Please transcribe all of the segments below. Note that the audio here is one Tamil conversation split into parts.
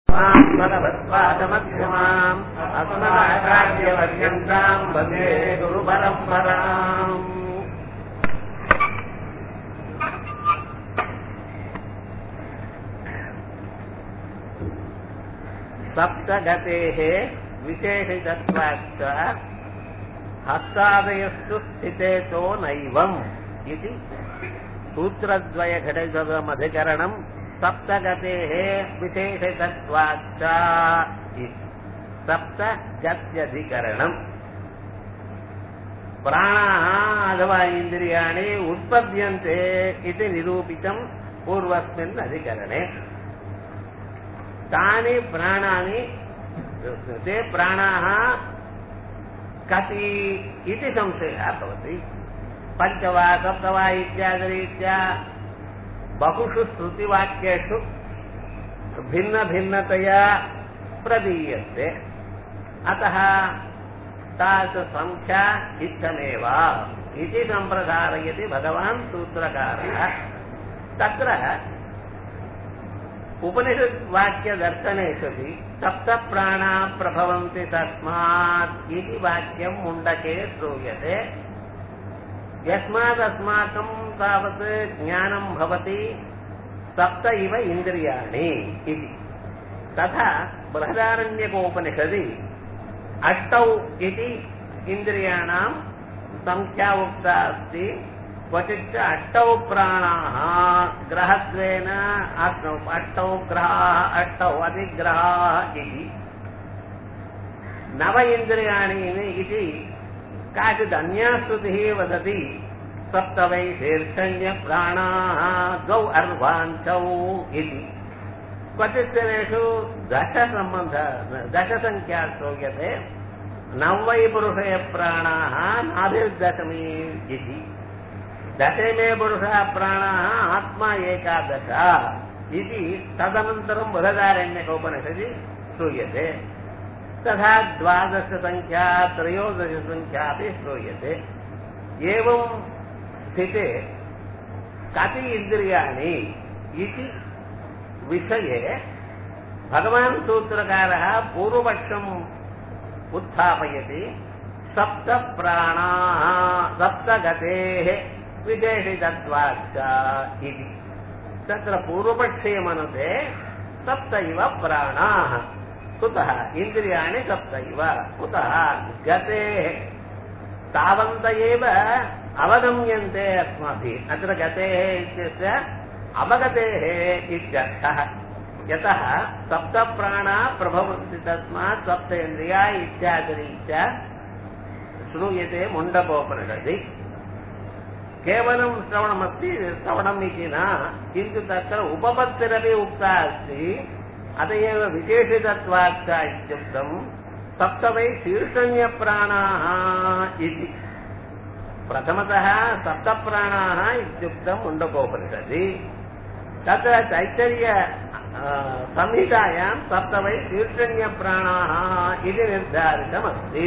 भगवत्पादमध्यमाम् अस्मदाचार्यपर्यन्ताम् वन्दे गुरुपरम्पराम् सप्तगतेः विशेषितत्वाच्च हस्तादयस्तु स्थितेतो नैवम् इति सूत्रद्वयघटसमधिकरणम् सप्तगतेः विशेषतत्वाच्च इति सप्तगत्यधिकरणम् प्राणाः अथवा इन्द्रियाणि उत्पद्यन्ते इति निरूपितम् पूर्वस्मिन् अधिकरणे तानि प्राणानि ते प्राणाः कति इति संशयः भवति पञ्च वा सप्त वा इत्यादिरीत्या बहुषु श्रुतिवाक्येषु भिन्नभिन्नतया प्रदीयन्ते अतः तादृशसङ्ख्या इत्थमेव इति सम्प्रसारयति भगवान् सूत्रकारः तत्र उपनिषद्वाक्यदर्शनेष्वपि सप्तप्राणा प्रभवन्ति तस्मात् इति वाक्यं मुण्डके श्रूयते यस्मादस्माकं तावत् ज्ञानं भवति सप्त इव इन्द्रियाणि इति तथा बृहदारण्यकोपनिषदि अष्टौ इति इन्द्रियाणां सङ्ख्या उक्ता अस्ति क्वचिच्च अष्टौ प्राणाः ग्रहत्वेन अष्टौ ग्रहाः अष्टौ अधिग्रहाः इति नव इन्द्रियाणि इति काचिदन्या श्रुतिः वदति सप्त वै शीर्षण्यप्राणाः द्वौ अर्वाञ्चौ इति क्वचित् दशसम्बन्ध दशसङ्ख्या श्रूयते नवै पुरुषय प्राणाः नाभिर्दशमी इति दशमे पुरुषः प्राणाः आत्मा एकादश इति तदनन्तरं बृहदारण्यकोपनिषदि श्रूयते तथा द्वादशसङ्ख्या त्रयोदशसङ्ख्या अपि श्रूयते एवं स्थिते कति इन्द्रियाणि इति विषये भगवान् सूत्रकारः पूर्वपक्षम् उत्थापयति सप्तप्राणाः सप्तगतेः विशेषितत्वाच्च इति तत्र पूर्वपक्षे मनुते सप्त इव प्राणाः कुतः इन्द्रियाणि सप्त इव कुतः गतेः तावन्त एव अवगम्यन्ते अस्माभिः अत्र गतेः इत्यस्य अवगतेः इत्यर्थः यतः सप्तप्राणा प्रभवन्ति तस्मात् सप्तेन्द्रिया इत्यादिरीत्या श्रूयते मुण्डकोपनिषदि केवलं श्रवणमस्ति श्रवणम् इति न किन्तु तत्र उपपत्तिरपि उक्ता अस्ति अत एव विशेषितत्वाच्च इत्युक्तम् सप्त वै शीर्षण्यप्राणाः इति प्रथमतः सप्तप्राणाः इत्युक्तम् मुण्डकोपनिषदि तत्र तैत्तर्य संहितायां सप्त वै शीर्षण्यप्राणाः इति निर्धारितमस्ति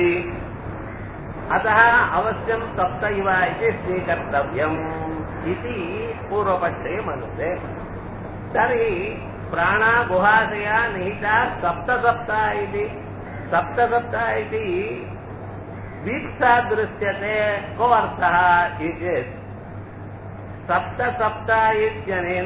अतः अवश्यं सप्त इव इति स्वीकर्तव्यम् इति पूर्वपक्षे मनुते तर्हि प्राणा गुहाशया निहिता सप्त सप्त इति सप्त सप्त इति वीक्षा दृश्यते को अर्थः इति सप्त सप्त इत्यनेन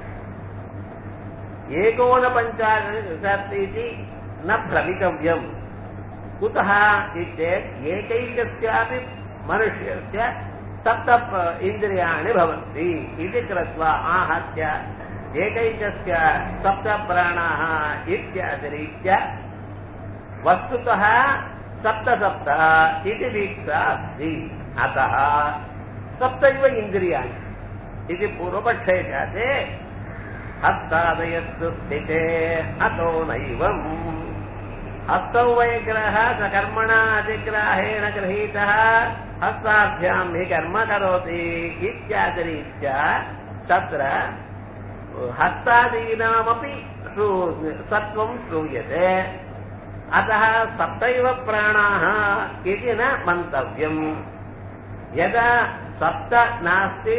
एकोनपञ्चाशत् इति न भ्रमितव्यम् कुतः इत्येत् एकैकस्यापि मनुष्यस्य सप्त इन्द्रियाणि भवन्ति इति कृत्वा आहत्य एकैकस्य सप्तप्राणाः इत्यादिरीत्या वस्तुतः सप्त सप्त इति दीक्षा अस्ति अतः सप्तैव इन्द्रियाणि इति पूर्वपक्षे जाते हस्तादयस्तु स्थिते अतो नैवम् हस्तौ वैग्रहः सकर्मणा अधिग्राहेण गृहीतः हस्ताभ्यां हि कर्म करोति इत्यादिरीत्या तत्र हस्तादीनामपि सत्त्वं श्रूयते अतः सप्तैव प्राणाः इति न मन्तव्यम् यदा सप्त नास्ति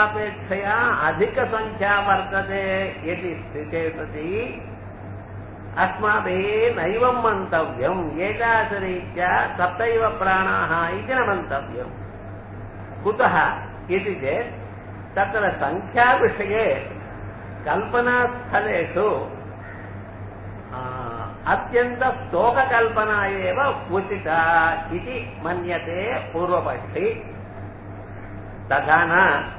सप्तापेक्षया अधिकसङ्ख्या वर्तते इति स्थिते सति अस्माभिः नैवं मन्तव्यम् एकादरीत्या सप्तैव प्राणाः इति न मन्तव्यम् कुतः इति चेत् तत्र सङ्ख्याविषये कल्पनास्थलेषु अत्यन्तस्तोककल्पना एव उचिता इति मन्यते पूर्वपक्षि तथा न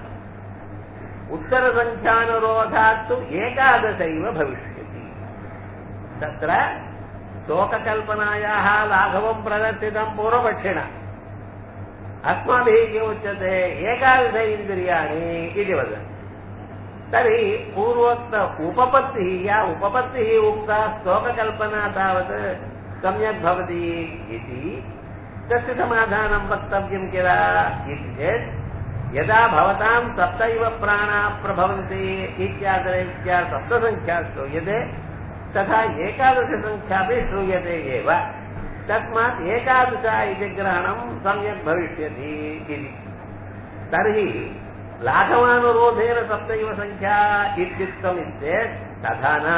उत्तरसङ्ख्यानुरोधात् तु एकादशैव भविष्यति तत्र शोककल्पनायाः लाघवं प्रदर्शितं पूर्वपक्षिणा अस्माभिः किमुच्यते एकादश इन्द्रियाणि इति वदन्ति तर्हि पूर्वोक्त उपपत्तिः या उपपत्तिः उक्ता स्तोककल्पना तावत् सम्यक् भवति इति तस्य समाधानं वक्तव्यं किल इति चेत् यदा भवतां सप्तैव प्राणाः प्रभवन्ति इत्यादरीत्या सप्तसङ्ख्या श्रूयते तथा एकादशसङ्ख्यापि श्रूयते एव तस्मात् एकादश इति ग्रहणं सम्यक् भविष्यति इति तर्हि लाघवानुरोधेन सप्तैव सङ्ख्या इत्युक्तमित्येत् तथा न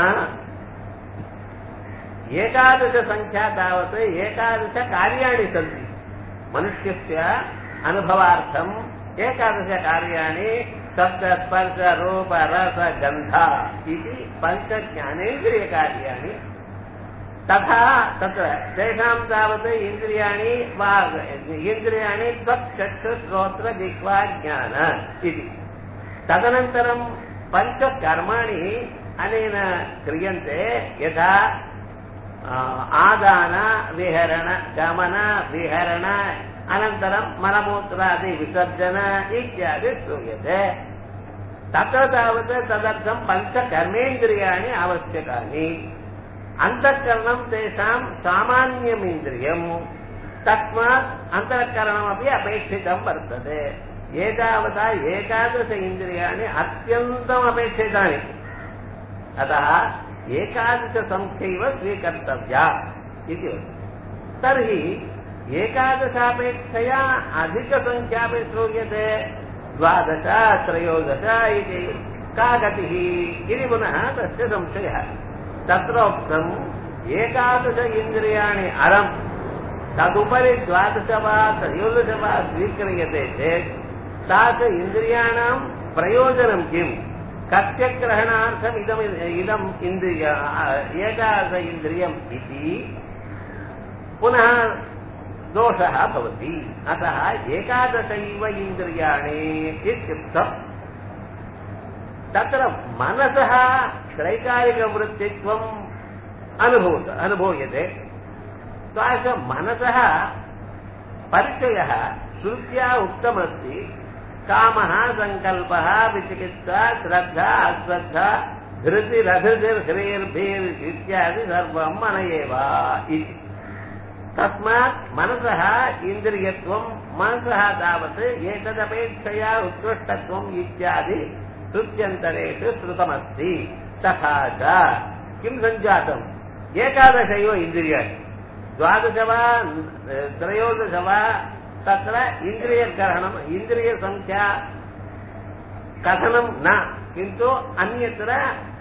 एकादशसङ्ख्या तावत् एकादशकार्याणि सन्ति मनुष्यस्य अनुभवार्थम् एकादशकार्याणि शब्द स्पर्श रूप रस गन्ध इति पञ्चज्ञानेन्द्रियकार्याणि तथा तत्र तेषां तावत् इन्द्रियाणि वा इन्द्रियाणि त्वक्चक्षुश्रोत्र जिह्वा ज्ञान इति तदनन्तरं पञ्चकर्माणि अनेन क्रियन्ते यथा आदान विहरण गमन विहरण अनन्तरं मलमूत्रादि विसर्जन इत्यादि श्रूयते तत्र तावत् तदर्थं पञ्चकर्मेन्द्रियाणि आवश्यकानि अन्तःकरणं तेषां सामान्यम् इन्द्रियम् तस्मात् अन्तःकरणमपि अपेक्षितं वर्तते एतावता एकादश इन्द्रियाणि अत्यन्तम् अपेक्षितानि अतः एकादशसङ्ख्यैव स्वीकर्तव्या इति तर्हि एकादशापेक्षया अधिकसङ्ख्यापि श्रूयते द्वादश त्रयोदश इति का गतिः इति पुनः तस्य संशयः तत्र उक्तम् एकादश इन्द्रियाणि अरम् तदुपरि द्वादश वा त्रयोदश वा स्वीक्रियते चेत् तादृश इन्द्रियाणां प्रयोजनं किम् कस्य ग्रहणार्थम् इदम् इदम् इन्द्रिय एकादश इन्द्रियम् इति पुनः दोषः भवति अतः एकादशैव इन्द्रियाणि इत्युक्तम् तत्र मनसः त्रैकालिकवृत्तित्वम् अनुभूत अनुभूयते तादृश मनसः परिचयः श्रुत्या उक्तमस्ति कामः सङ्कल्पः विचिकित्सा श्रद्धा अश्रद्धा धृतिरधृतिर्ह्रीर्भीर् इत्यादि सर्वं मन एव इति तस्मात् मनसः इन्द्रियत्वं मनसः तावत् एतदपेक्षया उत्कृष्टत्वम् इत्यादि श्रुत्यन्तरेषु श्रुतमस्ति तथा च किं सञ्जातम् एकादशैव इन्द्रियाणि द्वादश वा त्रयोदश वा तत्र इन्द्रियग्रहणम् इन्द्रियसङ्ख्या कथनं न किन्तु अन्यत्र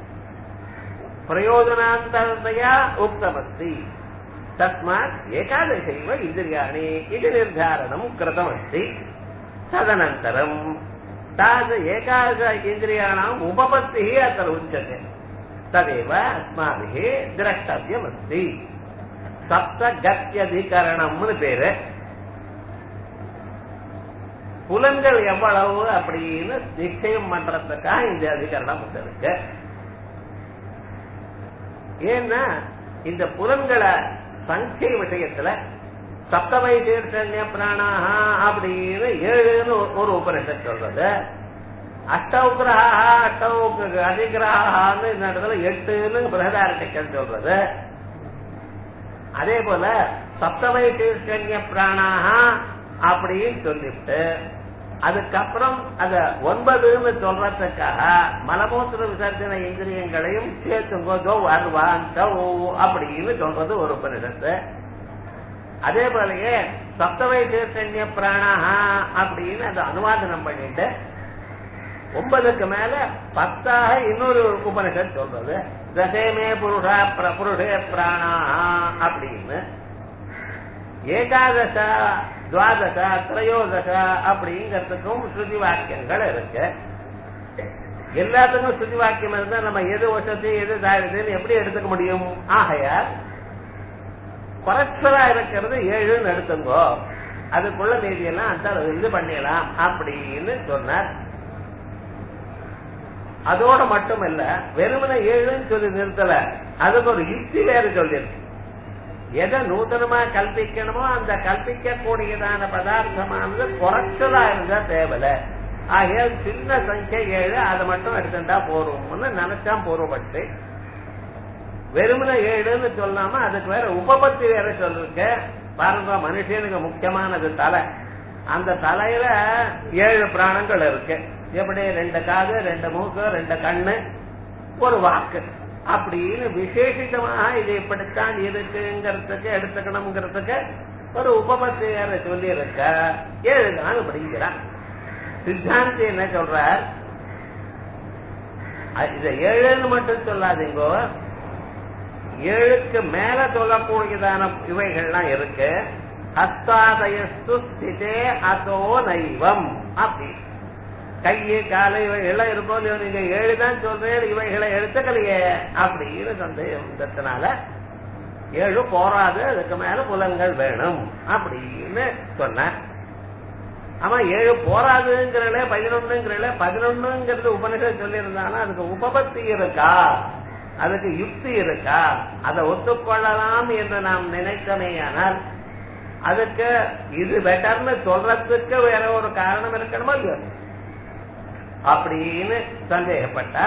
प्रयोजनान्तरतया उक्तमस्ति तस्मात् एकादशैव इन्द्रियाणि इति निर्धारणं कृतमस्ति तदनन्तरं तादृश एकादश इन्द्रियाणाम् उपपत्तिः अत्र उच्यते तदेव अस्माभिः द्रष्टव्यमस्ति சப்தகத்தியதிகரணம்னு பேரு புலன்கள் எவ்வளவு அப்படின்னு நிச்சயம் பண்றதுக்காக இந்த அதிகரணம் இருக்கு ஏன்னா இந்த புலன்களை சங்கை விஷயத்துல சப்தமை தீர்த்தன்ய பிராணாக அப்படின்னு ஏழுன்னு ஒரு உபனிஷத் சொல்றது அஷ்டௌகிரகா அஷ்டௌ அதிகிரகான்னு இந்த இடத்துல எட்டுன்னு பிரகதாரட்டிக்கல் சொல்றது அதே போல சப்தமை தீர்க்கண்ய பிராணாக அப்படின்னு சொல்லிவிட்டு அதுக்கப்புறம் அத ஒன்பதுன்னு சொல்றதுக்காக மலமூத்திர விசர்ஜன இந்திரியங்களையும் சேர்த்துங்கோ அருவான் அப்படின்னு சொல்றது ஒரு உபனிஷத்து அதே போலயே சப்தவை தீர்த்தன்ய பிராணாக அப்படின்னு அதை அனுவாதனம் பண்ணிட்டு ஒன்பதுக்கு மேல பத்தாக இன்னொரு உபனிஷத் சொல்றது தசேமே புருஷா பிர- புருஷே பிராணா அப்படின்னு ஏகாதசா துவாதசா திரையோதசா அப்படிங்கிறதுக்கும் ஸ்ருதி வாக்கியங்கள் இருக்கு எல்லாத்துக்கும் ஸ்ருதி வாக்கியம் இருந்தா நம்ம எது வசதி எது தாழ்துன்னு எப்படி எடுத்துக்க முடியும் ஆகையால் குறைச்சலா இருக்கிறது ஏழுன்னு எடுத்துங்கோ அதுக்குள்ள தேதியெல்லாம் அந்த இது பண்ணிடலாம் அப்படின்னு சொன்னார் அதோட மட்டும் இல்ல வெறுமனை ஏழுன்னு சொல்லி நிறுத்தல அதுக்கு ஒரு யுக்தி வேறு சொல்லியிருக்கு எதை நூத்தனமா கல்பிக்கணுமோ அந்த கல்பிக்க கூடியதான பதார்த்தமானது குறைச்சலா இருந்தா தேவையில்ல ஆகையால் சின்ன சங்கிய ஏழு அதை மட்டும் எடுத்துட்டா போறோம்னு நினைச்சா பூர்வப்பட்டு வெறுமனை ஏழுன்னு சொல்லாம அதுக்கு வேற உபபத்தி வேற சொல்லிருக்க பாருங்க மனுஷனுக்கு முக்கியமானது தலை அந்த தலையில ஏழு பிராணங்கள் இருக்கு எப்படி ரெண்டு காது ரெண்டு மூக்கு ரெண்டு கண்ணு ஒரு வாக்கு அப்படின்னு விசேஷிதமாக இது இப்படித்தான் இருக்குங்கிறதுக்கு எடுத்துக்கணுங்கிறதுக்கு ஒரு உபபத்தி வேற சொல்லி இருக்க ஏழுதான் அப்படிங்கிறான் சித்தாந்தி என்ன சொல்றார் அ- இத ஏழுன்னு மட்டும் சொல்லாதீங்கோ ஏழுக்கு மேல சொல்லக்கூடியதான இவைகள்லாம் இருக்கு ஹஸ்தாதயஸ்து ஸ்திதே அதோ நைவம் அப்படி கையை காலை இவைகள்லாம் இருக்கோ இல்லையோ நீங்க ஏழு தான் சொல்றேன் இவைகளை எடுத்துக்கலையே அப்படின்னு சந்தேகம் வந்ததுனால ஏழு போராது அதுக்கு மேல புலன்கள் வேணும் அப்படின்னு சொன்னேன் ஆமா ஏழு போராதுங்கிறல பதினொன்னுங்கிறல பதினொன்னுங்கிறது உபனிஷத் சொல்லியிருந்தானா அதுக்கு உபபத்தி இருக்கா அதுக்கு யுக்தி இருக்கா அதை ஒத்துக்கொள்ளலாம் என்று நாம் நினைத்தமேயானால் அதுக்கு இது பெட்டர்னு சொல்றதுக்கு வேற ஒரு காரணம் இருக்கணுமா இல்லையோ அப்படின்னு சந்தேகப்பட்டா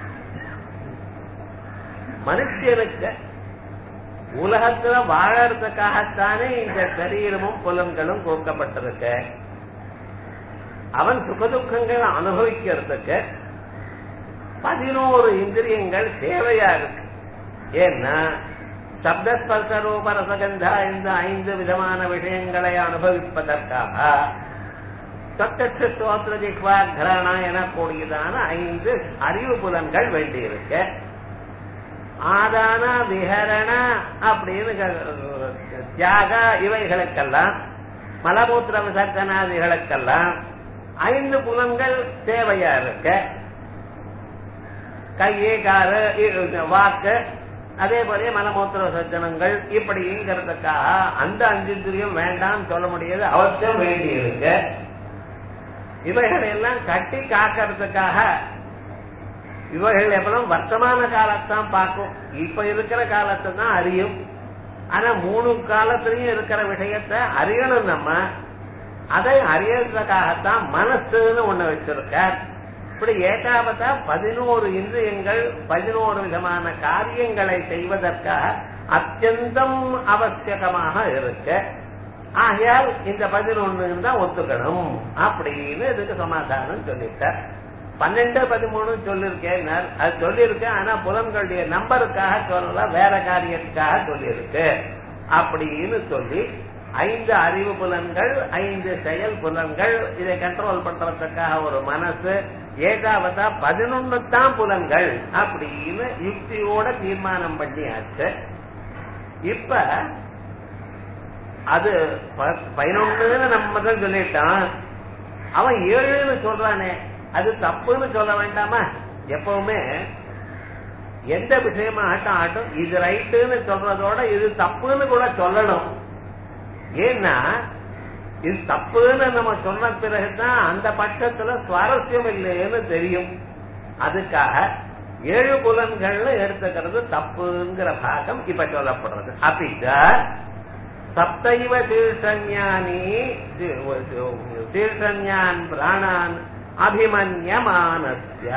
மனுஷனுக்கு உலகத்துல வாழறதுக்காகத்தானே இந்த சரீரமும் புலன்களும் கொடுக்கப்பட்டிருக்கு அவன் சுகதுக்கங்களை அனுபவிக்கிறதுக்கு பதினோரு இந்திரியங்கள் தேவையா இருக்கு ஏன்னா சப்தஸ்பர்ச ரூப ரசகந்தா இந்த ஐந்து விதமான விஷயங்களை அனுபவிப்பதற்காக சத்தற்று ஸ்தோத்திர ஜிக்வா கரணா எனக்கூடியதான ஐந்து அறிவு புலன்கள் வேண்டியிருக்கு ஆதான விஹரண அப்படின்னு க- தியாக இவைகளுக்கெல்லாம் மலமூத்திர விசர்ஜனாதிகளுக்கெல்லாம் ஐந்து புலன்கள் தேவையா இருக்கு கையே காரு இ- வாக்கு அதே போல மலமூத்திர விசர்ஜனங்கள் இப்படிங்கிறதுக்காக அந்த அஞ்சு இந்திரியம் வேண்டாம் சொல்ல முடியாது அவசியம் வேண்டி இருக்கு இவைகளை எல்லாம் கட்டி காக்கிறதுக்காக இவைகள் எப்பவும் வர்த்தமான காலத்தான் பார்க்கும் இப்ப இருக்கிற காலத்தை தான் அறியும் ஆனா மூணு காலத்திலையும் இருக்கிற விஷயத்தை அறியணும் நம்ம அதை அறியறதுக்காகத்தான் மனசுன்னு ஒண்ணு வச்சிருக்கார் இப்படி ஏகாவதா பதினோரு இந்திரியங்கள் பதினோரு விதமான காரியங்களை செய்வதற்காக அத்தியந்தம் அவசியகமாக இருக்கு ஆகையால் இந்த பதினொன்னு தான் ஒத்துக்கணும் அப்படின்னு இதுக்கு சமாதானம் சொல்லிட்டார் பன்னெண்டு பதிமூணு சொல்லிருக்கேன் அது சொல்லியிருக்கேன் ஆனா புலன்களுடைய நம்பருக்காக சொல்லல வேற காரியத்துக்காக சொல்லியிருக்கு அப்படின்னு சொல்லி ஐந்து அறிவு புலன்கள் ஐந்து செயல் புலன்கள் இதை கண்ட்ரோல் பண்றதுக்காக ஒரு மனசு ஏகாவதா பதினொன்னு தான் புலன்கள் அப்படின்னு யுக்தியோட தீர்மானம் பண்ணியாச்சு இப்ப அது ப- பதினொன்னுன்னு நம்ம தான் சொல்லிட்டான் அவன் ஏழுன்னு சொல்றானே அது தப்புன்னு சொல்ல வேண்டாமா எப்பவுமே எந்த விஷயமா ஆட்டம் ஆட்டும் இது ரைட்டுன்னு சொல்றதோட இது தப்புன்னு கூட சொல்லணும் ஏன்னா இது தப்புன்னு நம்ம சொன்ன பிறகுதான் அந்த பட்சத்துல சுவாரஸ்யம் இல்லைன்னு தெரியும் அதுக்காக ஏழு புலன்கள்ல எடுத்துக்கிறது தப்புங்கிற பாகம் இப்ப சொல்லப்படுறது அப்படிங்க சப்தைவ தீர்ஷஞானி தீர்ஷஞான் பிராணான் அபிமன்யமானஸ்ய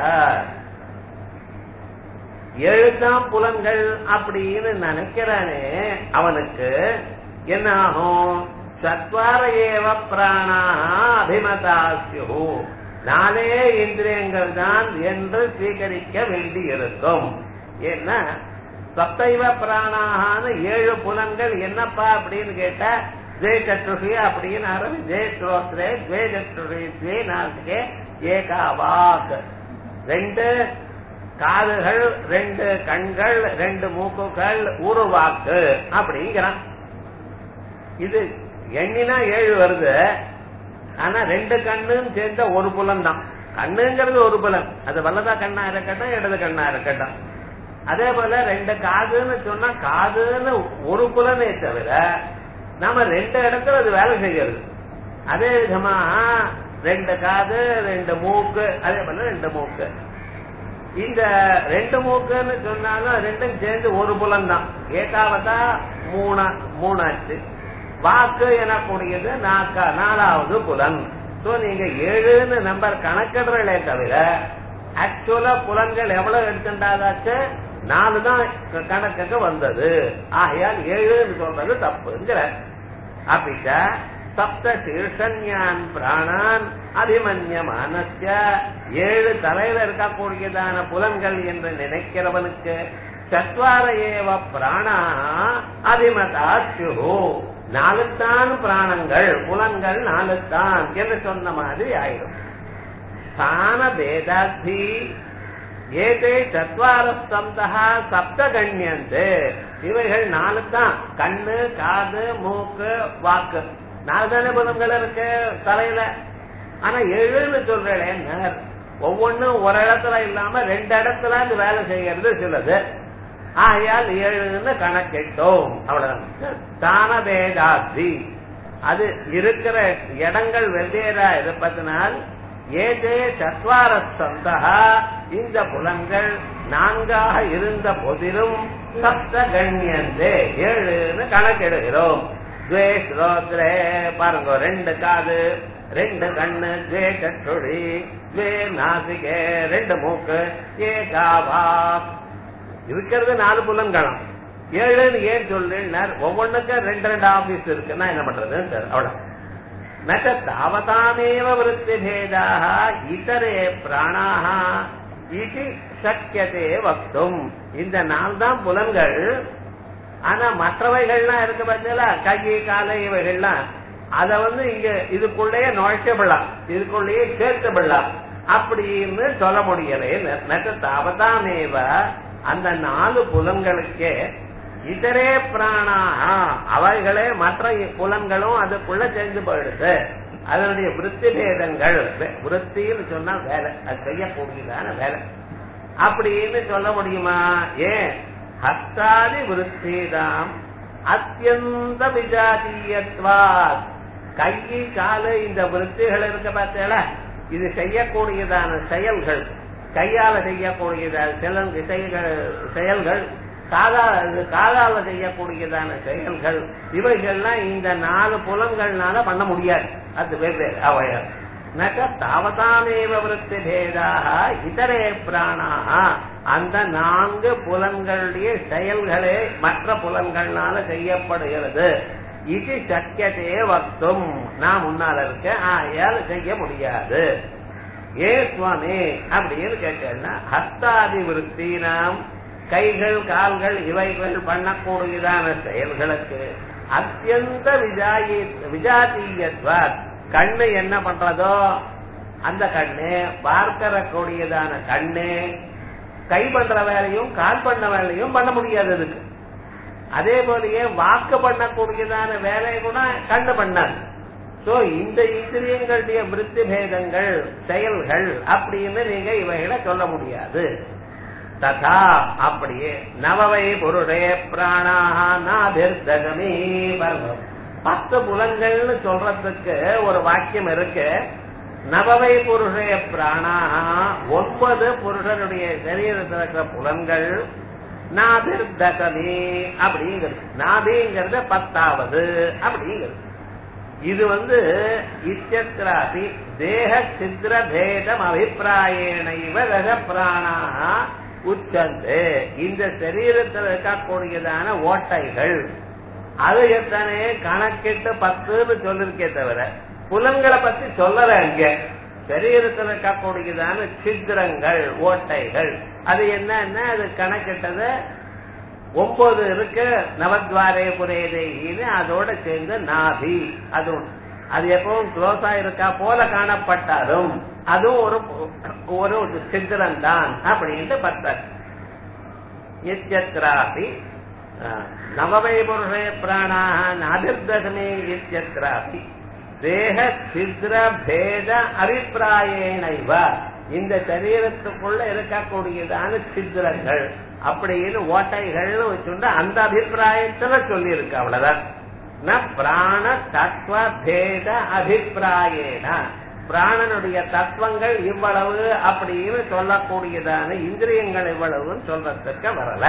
எழுதாம் புலன்கள் அப்படின்னு நினைக்கிறானே அவனுக்கு என்ன ஆகும் சத்வார ஏவ பிராணா அபிமதாசியு நாலே இந்திரியங்கள் தான் என்று ஸ்வீகரிக்க வேண்டி இருக்கும் ஏன்னா சப்தைவ பிராணான ஏழு புலன்கள் என்னப்பா அப்படின்னு கேட்டா ஜெய சற்றுஷி அப்படின்னு ஆரம்பி ஜெய ஸ்ரோத்ரே ஜெய சற்றுஷி ஜெய நாசிகே ஏகா வாக் ரெண்டு காதுகள் ரெண்டு கண்கள் ரெண்டு மூக்குகள் ஒரு வாக்கு அப்படிங்கிறான் இது எண்ணினா ஏழு வருது ஆனா ரெண்டு கண்ணும் சேர்ந்த ஒரு புலன் தான் கண்ணுங்கிறது ஒரு புலன் அது வலதா கண்ணா இருக்கட்டும் இடது கண்ணா இருக்கட்டும் அதே போல ரெண்டு காதுன்னு சொன்னா காதுன்னு ஒரு புலனே தவிர நாம ரெண்டு இடத்துல அது வேலை செய்யறது அதே விதமா ரெண்டு காது ரெண்டு மூக்கு அதே போல ரெண்டு மூக்கு இந்த ரெண்டு மூக்குன்னு சொன்னாலும் ரெண்டும் சேர்ந்து ஒரு புலன் தான் ஏகாவதா மூணா மூணாச்சு வாக்கு எனக்கூடியது நாக்கா நாலாவது புலன் சோ நீங்க ஏழுன்னு நம்பர் கணக்கிடுறே தவிர ஆக்சுவலா புலன்கள் எவ்வளவு எடுத்துட்டாதாச்சு நாலு தான் கணக்குக்கு வந்தது ஆகையால் ஏழுன்னு சொல்றது தப்புங்கிற அப்படிக்க சப்த சீர்ஷன்யான் பிராணான் அபிமன்யமானஸ்ய ஏழு தலையில இருக்கக்கூடியதான புலன்கள் என்று நினைக்கிறவனுக்கு சத்வார ஏவ பிராணா அதிமதா சுகு நாலுத்தான் பிராணங்கள் புலன்கள் நாலுத்தான் என்று சொன்ன மாதிரி ஆயிடும் ஸ்தான பேதாத்தி ஏதே சத்வாரஸ்தந்தா சப்த கண்யந்து இவைகள் நாலு தான் கண்ணு காது மூக்கு வாக்கு நாலு தானே புலன்கள் இருக்கு தலையில ஆனா ஏழுன்னு சொல்றேன் ஒவ்வொன்னும் ஒரு இடத்துல இல்லாம ரெண்டு இடத்துல அது வேலை செய்யறது சிலது ஆகையால் ஏழுன்னு கணக்கிட்டோம் அவ்வளவுதான் தான வேதாத்தி அது இருக்கிற இடங்கள் வெவ்வேறா இருப்பதனால் ஏதே சத்வாரஸ்தந்தா இந்த புலங்கள் நான்காக இருந்த போதிலும் சப்த கண்யந்தே ஏழுன்னு கணக்கிடுகிறோம் துவே ஸ்ரோத்ரே பாருங்க ரெண்டு காது ரெண்டு கண்ணு துவே கட்டுடி துவே நாசிகே ரெண்டு மூக்கு ஏகாவா இருக்கிறது நாலு புலன்களம் ஏழுன்னு ஏன் சொல்றேன் ஒவ்வொன்றுக்கும் ரெண்டு ரெண்டு ஆபீஸ் இருக்குன்னா என்ன பண்றது அவ்வளவு நச்ச தாவதாமேவ விருத்தி பேதாக இதரே பிராணாக இது சக்கியதே வக்தும் இந்த நாள் தான் புலன்கள் ஆனா மற்றவைகள்லாம் இருக்கு பார்த்தீங்களா கை காலை இவைகள்லாம் அத வந்து இங்க இதுக்குள்ளேயே நுழைச்சப்படலாம் இதுக்குள்ளேயே சேர்த்துப்படலாம் அப்படின்னு சொல்ல முடியலே நச்ச தாவதாமேவ அந்த நாலு புலன்களுக்கே இதரே பிராணாக அவைகளே மற்ற புலன்களும் அதுக்குள்ள சேர்ந்து போயிடுது அதனுடைய விருத்தி பேதங்கள் விருத்தின்னு சொன்னா வேலை அது செய்யக்கூடியதான வேலை அப்படின்னு சொல்ல முடியுமா ஏன் ஹஸ்தாதி விருத்திதாம் அத்தியந்த விஜாதீயத்வா கை காலு இந்த விருத்திகள் இருக்க பார்த்தேல இது செய்யக்கூடியதான செயல்கள் கையால செய்யக்கூடியதான செயல்கள் செயல்கள் காதால காதால செய்யக்கூடியதான செயல்கள் இவைகள்லாம் இந்த நாலு புலன்கள்னால பண்ண முடியாது அது வெவ்வேறு அவையார் நக தாவதாமேவ விருத்தி பேதாக இதரே பிராணாக அந்த நான்கு புலன்களுடைய செயல்களே மற்ற புலன்கள்னால செய்யப்படுகிறது இது சக்கியதே வக்தும் நான் முன்னால இருக்க ஆயால் செய்ய முடியாது ஏ சுவாமி அப்படின்னு கேட்டேன்னா ஹஸ்தாதி விருத்தி நாம் கைகள் கால்கள் இவைகள் பண்ணக்கூடியதான செயல்களுக்கு அத்தியந்த விஜாயி விஜாத்தீயத்வார் கண்ணு என்ன பண்றதோ அந்த கண்ணு பார்க்கிற கூடியதான கண்ணு கை பண்ற வேலையும் கால் பண்ண வேலையும் பண்ண முடியாது அதுக்கு அதே போலயே வாக்கு பண்ணக்கூடியதான வேலையை கூட கண்ணு பண்ணாது சோ இந்த இந்திரியங்களுடைய விருத்தி பேதங்கள் செயல்கள் அப்படின்னு நீங்க இவைகளை சொல்ல முடியாது ததா அப்படியே நவவை பொருளே பிராணாக நாபிர்தகமே பத்து புலங்கள்னு சொல்றதுக்கு ஒரு வாக்கியம் இருக்கு நவவை புருஷய பிராணாக ஒன்பது புருஷனுடைய சரீரத்தில் இருக்கிற புலன்கள் நாபிர்தகமே அப்படிங்கிறது நாபிங்கிறது பத்தாவது அப்படிங்கிறது இது வந்து இத்தியத்திராபி தேக சித்திர பேதம் அபிப்பிராயணைவ ரக பிராணாக உச்சந்து இந்த சரீரத்தில் இருக்கக்கூடியதான ஓட்டைகள் அது எத்தனை கணக்கிட்டு பத்துன்னு சொல்லிருக்கே தவிர புலன்களை பத்தி சொல்லல அங்க சரீரத்தில் இருக்கக்கூடியதான சித்திரங்கள் ஓட்டைகள் அது என்னன்னா அது கணக்கிட்டது ஒன்பது இருக்கு நவத்வாரே புரேதேன்னு அதோட சேர்ந்து நாபி அது அது எப்பவும் க்ளோஸா இருக்கா போல காணப்பட்டாலும் அதுவும் ஒரு ஒரு சித்திரம் தான் அப்படின்ட்டு பத்தார் இத்தியத்ராபி நவமை புருஷே பிராணாக நாதிர்தசமே இத்தியத்ராபி தேக சித்ர பேத அபிப்பிராயேனைவ இந்த சரீரத்துக்குள்ள இருக்கக்கூடியதான சித்திரங்கள் அப்படின்னு ஓட்டைகள்னு வச்சுட்டு அந்த அபிப்பிராயத்துல சொல்லி இருக்கு அவ்வளவுதான் ந பிராண தத்துவ பேத அபிப்பிராயேன பிராணனுடைய தத்துவங்கள் இவ்வளவு அப்படின்னு சொல்லக்கூடியதான இந்திரியங்கள் இவ்வளவுன்னு சொல்றதுக்கு வரல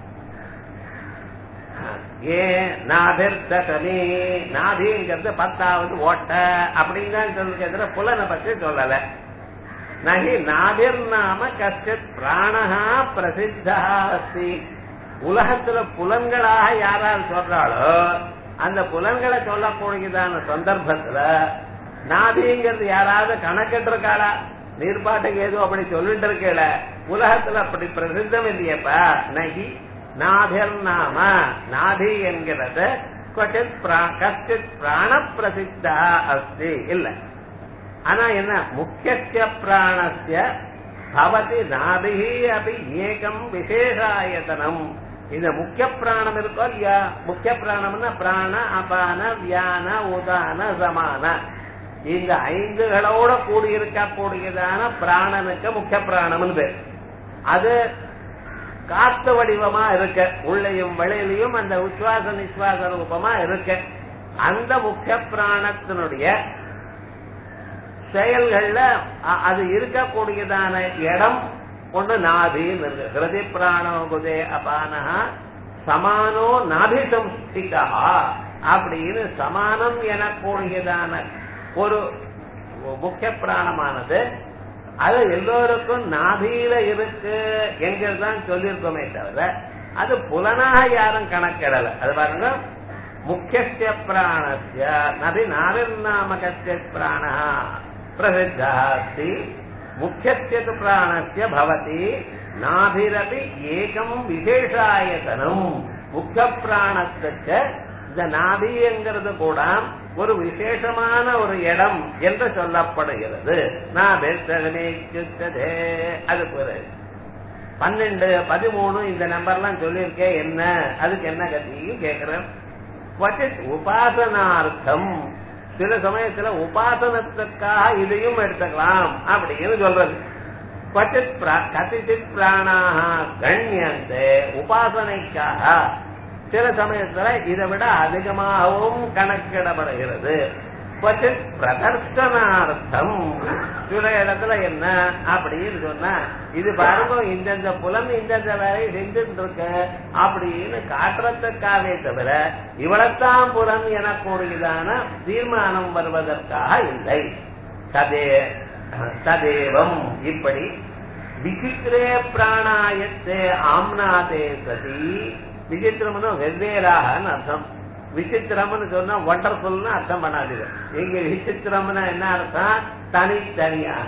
ஏன் நாதிர்தசமி நாதிங்கிறது பத்தாவது ஓட்ட அப்படின்னு தான் சொல்லுகிற புலனை பற்றி சொல்லல நகி நாதிர் நாம கஷ்டித் பிராணஹா பிரசித்தா அஸ்தி உலகத்துல புலன்களாக யாரால் சொல்றாளோ அந்த புலன்களை சொல்லக்கூடியதான சந்தர்ப்பத்துல நாதிங்கிறது யாராவது கணக்கிட்டு இருக்காளா நீர்ப்பாட்டுக்கு ஏதோ அப்படி சொல்லிட்டு இருக்கல உலகத்துல அப்படி பிரசித்தம் இல்லையப்பா நகி நாதிர் நாம நாதி என்கிறது கஷ்டித் பிராண பிரசித்தா அஸ்தி இல்ல ஆனா என்ன முக்கிய பிராணஸ்ய பவதி நாபிகி அப்படி ஏகம் விசேஷாயத்தனம் இந்த முக்கிய பிராணம் இருக்கோ இல்லையா முக்கிய பிராணம்னா பிராண அபான வியான உதான சமான இந்த ஐந்துகளோட கூடி இருக்கக்கூடியதான பிராணனுக்கு முக்கிய பிராணம்னு பேர் அது காத்து வடிவமா இருக்க உள்ளையும் வெளியிலையும் அந்த உச்சுவாச நிஸ்வாச ரூபமா இருக்க அந்த முக்கிய பிராணத்தினுடைய செயல்கள்ல அது இருக்கக்கூடியதான இடம் ஒண்ணு நாபின்னு இருக்கு ஹிருதி பிராணோகுதே அபானஹா சமானோ நாபி சம்ஸ்திகா அப்படின்னு சமானம் எனக்கூடியதான ஒரு முக்கிய பிராணமானது அது எல்லோருக்கும் நாபியில இருக்கு எங்கதான் சொல்லியிருக்கோமே தவிர அது புலனாக யாரும் கணக்கிடல அது பாருங்க முக்கிய பிராணஸ்ய நபி நாவிர்நாமகஸ்ய பிராண பிரசித்தா அஸ்தி முக்கிய பிராணஸ்ய பவதி நாபிரபி ஏகம் விசேஷாயத்தனம் முக்கிய பிராணத்துக்கு இந்த நாபிங்கிறது கூட ஒரு விசேஷமான ஒரு இடம் என்று சொல்லப்படுகிறது நாபிர்தே அது பிறகு பன்னெண்டு பதிமூணு இந்த நம்பர்லாம் சொல்லியிருக்கேன் என்ன அதுக்கு என்ன கத்தியும் கேட்கிறேன் உபாசனார்த்தம் சில சமயத்துல உபாசனத்துக்காக இதையும் எடுத்துக்கலாம் அப்படின்னு சொல்றது கதிச்சித் பிராணாக கண்யந்தே உபாசனைக்காக சில சமயத்துல இதை விட அதிகமாகவும் கணக்கிடப்படுகிறது பிரதர்சனார்த்தம் சில இடத்துல என்ன அப்படின்னு சொன்னா இது பாருங்க இந்தந்த புலன் இந்தந்த வேலையை செஞ்சுட்டு இருக்கு அப்படின்னு காட்டுறதுக்காகவே தவிர இவ்வளத்தான் புலன் எனக்கூடியதான தீர்மானம் வருவதற்காக இல்லை ததே ததேவம் இப்படி விசித்திரே பிராணாயத்தே ஆம்னாதே சதி விசித்திரம்னு வெவ்வேறாக அர்த்தம் விசித்திரம்னு சொன்னா ஒண்டர்ஃபுல்னு அர்த்தம் பண்ணாதீங்க இங்க விசித்திரம்னா என்ன அர்த்தம் தனித்தனியாக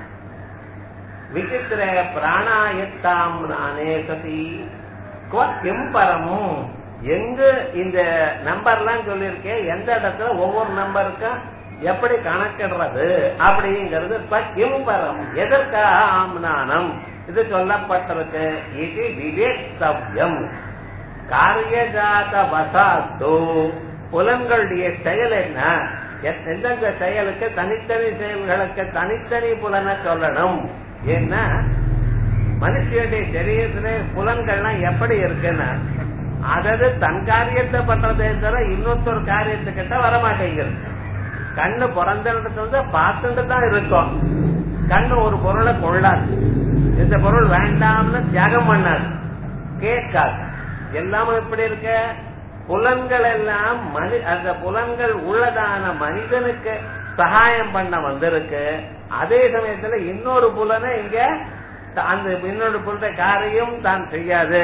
விசித்திர பிராணாயத்தாம் நானே சதி கிம் பரமும் எங்க இந்த நம்பர்லாம் சொல்லியிருக்கேன் எந்த இடத்துல ஒவ்வொரு நம்பருக்கும் எப்படி கணக்கிடுறது அப்படிங்கிறது கிம் பரம் எதற்காக ஆம்னானம் இது சொல்லப்பட்டிருக்கு இது விவேக்தவ்யம் காரியஜாத வசாத்தோ புலன்களுடைய செயல் என்ன எந்தெந்த செயலுக்கு தனித்தனி செயல்களுக்கு தனித்தனி புலனை சொல்லணும் ஏன்னா மனுஷனுடைய சரீரத்திலே புலன்கள்லாம் எப்படி இருக்குன்னா அதாவது தன் காரியத்தை பண்றதே தவிர இன்னொருத்தர் காரியத்துக்கிட்ட வரமாட்டேங்கிறது கண்ணு பிறந்த இடத்துல பார்த்துட்டு தான் இருக்கும் கண்ணு ஒரு பொருளை கொள்ளாது இந்த பொருள் வேண்டாம்னு தியாகம் பண்ணாது கேட்காது எல்லாமே எப்படி இருக்க புலன்கள் எல்லாம் மனி அந்த புலன்கள் உள்ளதான மனிதனுக்கு சகாயம் பண்ண வந்திருக்கு அதே சமயத்துல இன்னொரு புலனை இங்க அந்த இன்னொரு புலனை காரியம் தான் செய்யாது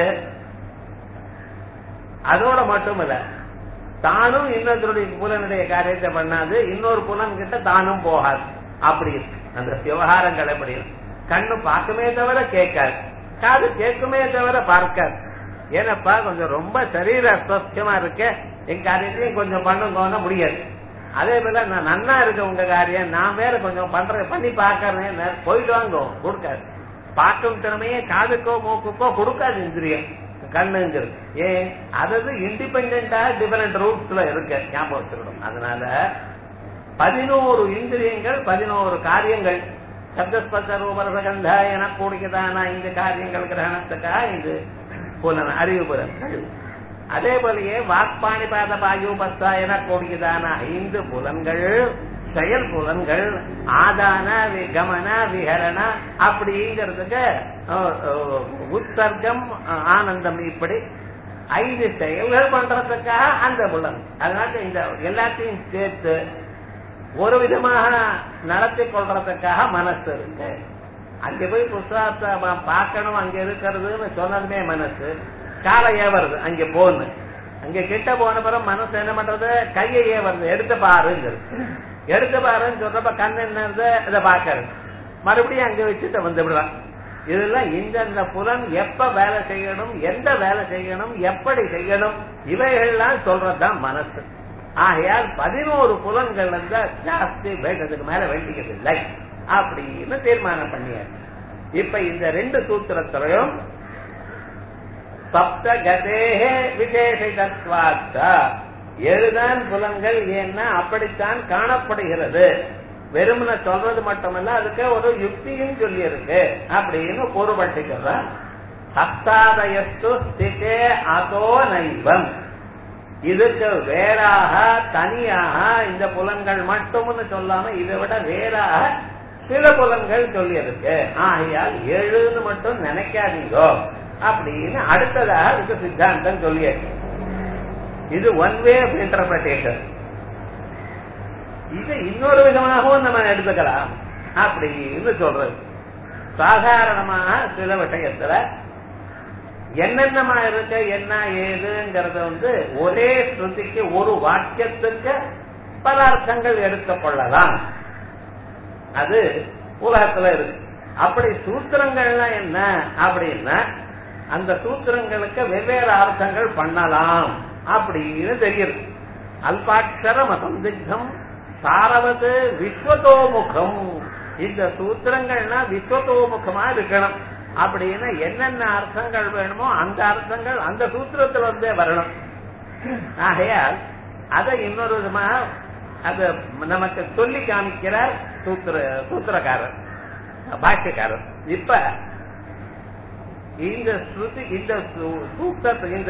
அதோட மட்டும் இல்ல தானும் இன்னொருத்தருடைய புலனுடைய காரியத்தை பண்ணாது இன்னொரு புலன் கிட்ட தானும் போகாது அப்படி இருக்கு அந்த விவகாரங்கள் எப்படி கண்ணு பார்க்குமே தவிர கேட்காது காது கேட்குமே தவிர பார்க்காது ஏனப்பா கொஞ்சம் ரொம்ப சரீர அஸ்வஸ்தியமா இருக்க என் காரியத்தையும் கொஞ்சம் பண்ணுங்க முடியாது அதே போல நான் நன்னா இருக்க உங்க காரியம் நான் வேற கொஞ்சம் பண்றேன் பண்ணி பாக்கறேன் போயிட்டு வாங்க கொடுக்காது பார்க்கும் திறமையே காதுக்கோ மூக்குக்கோ கொடுக்காது இந்திரியம் கண்ணுங்கிறது ஏன் அதாவது இண்டிபெண்டா டிஃபரெண்ட் ரூட்ஸ்ல இருக்கு ஞாபகம் வச்சுக்கணும் அதனால பதினோரு இந்திரியங்கள் பதினோரு காரியங்கள் சப்தஸ்பர்ச ரூபரசகந்த என கூடியதான இந்த காரியங்கள் கிரகணத்துக்காக இது புலன் அறிவு புலன்கள் அதே போலயே வாக்பாணி பாத பாயு பஸ்தா என கூடியதான ஐந்து புலன்கள் செயல் புலன்கள் ஆதான வி- கமன விஹரண அப்படிங்கிறதுக்கு அஹ், அஹ், உற்சர்க்கம் அஹ், ஆனந்தம் இப்படி ஐந்து செயல்கள் பண்றதுக்காக அந்த புலன் அதனால இந்த எல்லாத்தையும் சேர்த்து ஒரு விதமாக நடத்தி கொள்றதுக்காக மனசு இருக்கு அங்க போய் புஸ்தகத்தை ம- பார்க்கணும் அங்க இருக்கிறதுன்னு சொன்னதுமே மனசு காலை ஏவருது அங்க போன்னு அங்க கிட்ட போன பிறகு மனசு என்ன பண்றது கையை ஏவருது எடுத்து பாருங்கிறது எடுத்து பாருன்னு சொல்றப்ப கண் என்னது இதை பாக்கறது மறுபடியும் அங்க வச்சுட்டு வந்து விடுறான் இதெல்லாம் இந்தந்த புலன் எப்ப வேலை செய்யணும் எந்த வேலை செய்யணும் எப்படி செய்யணும் இவைகள்லாம் சொல்றதுதான் மனசு ஆகையால் பதினோரு புலன்கள் வந்து ஜாஸ்தி வேண்டதுக்கு மேல வேண்டியது இல்லை அப்படின்னு தீர்மானம் பண்ணியாச்சு இப்ப இந்த ரெண்டு சூத்திரத்திலையும் சப்த கதேகே விசேஷிதத்வாச்ச எழுதான் புலன்கள் ஏன்னா அப்படித்தான் காணப்படுகிறது வெறுமன சொல்றது மட்டுமல்ல அதுக்கு ஒரு யுக்தியும் சொல்லி இருக்கு அப்படின்னு பொறுபட்டுக்கிறான் ஹஸ்தாதயஸ்து ஸ்திதே அதோ நைவம் இதுக்கு வேறாக தனியாக இந்த புலன்கள் மட்டும்னு சொல்லாம இதை விட வேறாக சில புலன்கள் சொல்லி இருக்கு ஆகையால் ஏழுன்னு மட்டும் நினைக்காதீங்கோ அப்படின்னு அடுத்ததாக அதுக்கு சித்தாந்தம் சொல்லியாச்சு இது ஒன் வே ஆஃப் இன்டர்பிரேஷன் இது இன்னொரு விதமாகவும் நம்ம எடுத்துக்கலாம் அப்படின்னு சொல்றது சாதாரணமாக சில விஷயத்துல என்னென்னமா இருக்க என்ன ஏதுங்கிறத வந்து ஒரே ஸ்ருதிக்கு ஒரு வாக்கியத்துக்கு பல அர்த்தங்கள் எடுத்துக்கொள்ளலாம் அது உலகத்துல இருக்கு அப்படி சூத்திரங்கள்லாம் என்ன அப்படின்னா அந்த சூத்திரங்களுக்கு வெவ்வேறு அர்த்தங்கள் பண்ணலாம் அப்படின்னு தெரியுது அல்பாட்சர மசந்திக்தம் சாரவது விஸ்வதோமுகம் இந்த சூத்திரங்கள்னா விஸ்வதோமுகமா இருக்கணும் அப்படின்னு என்னென்ன அர்த்தங்கள் வேணுமோ அந்த அர்த்தங்கள் அந்த சூத்திரத்துல இருந்தே வரணும் ஆகையால் அதை இன்னொரு விதமா அது நமக்கு சொல்லி காமிக்கிறார் சூத்திர சூத்திரக்காரர் பாஷ்யக்காரர் இப்ப இந்த ஸ்ருதி இந்த சூ- சூக்தத்து இந்த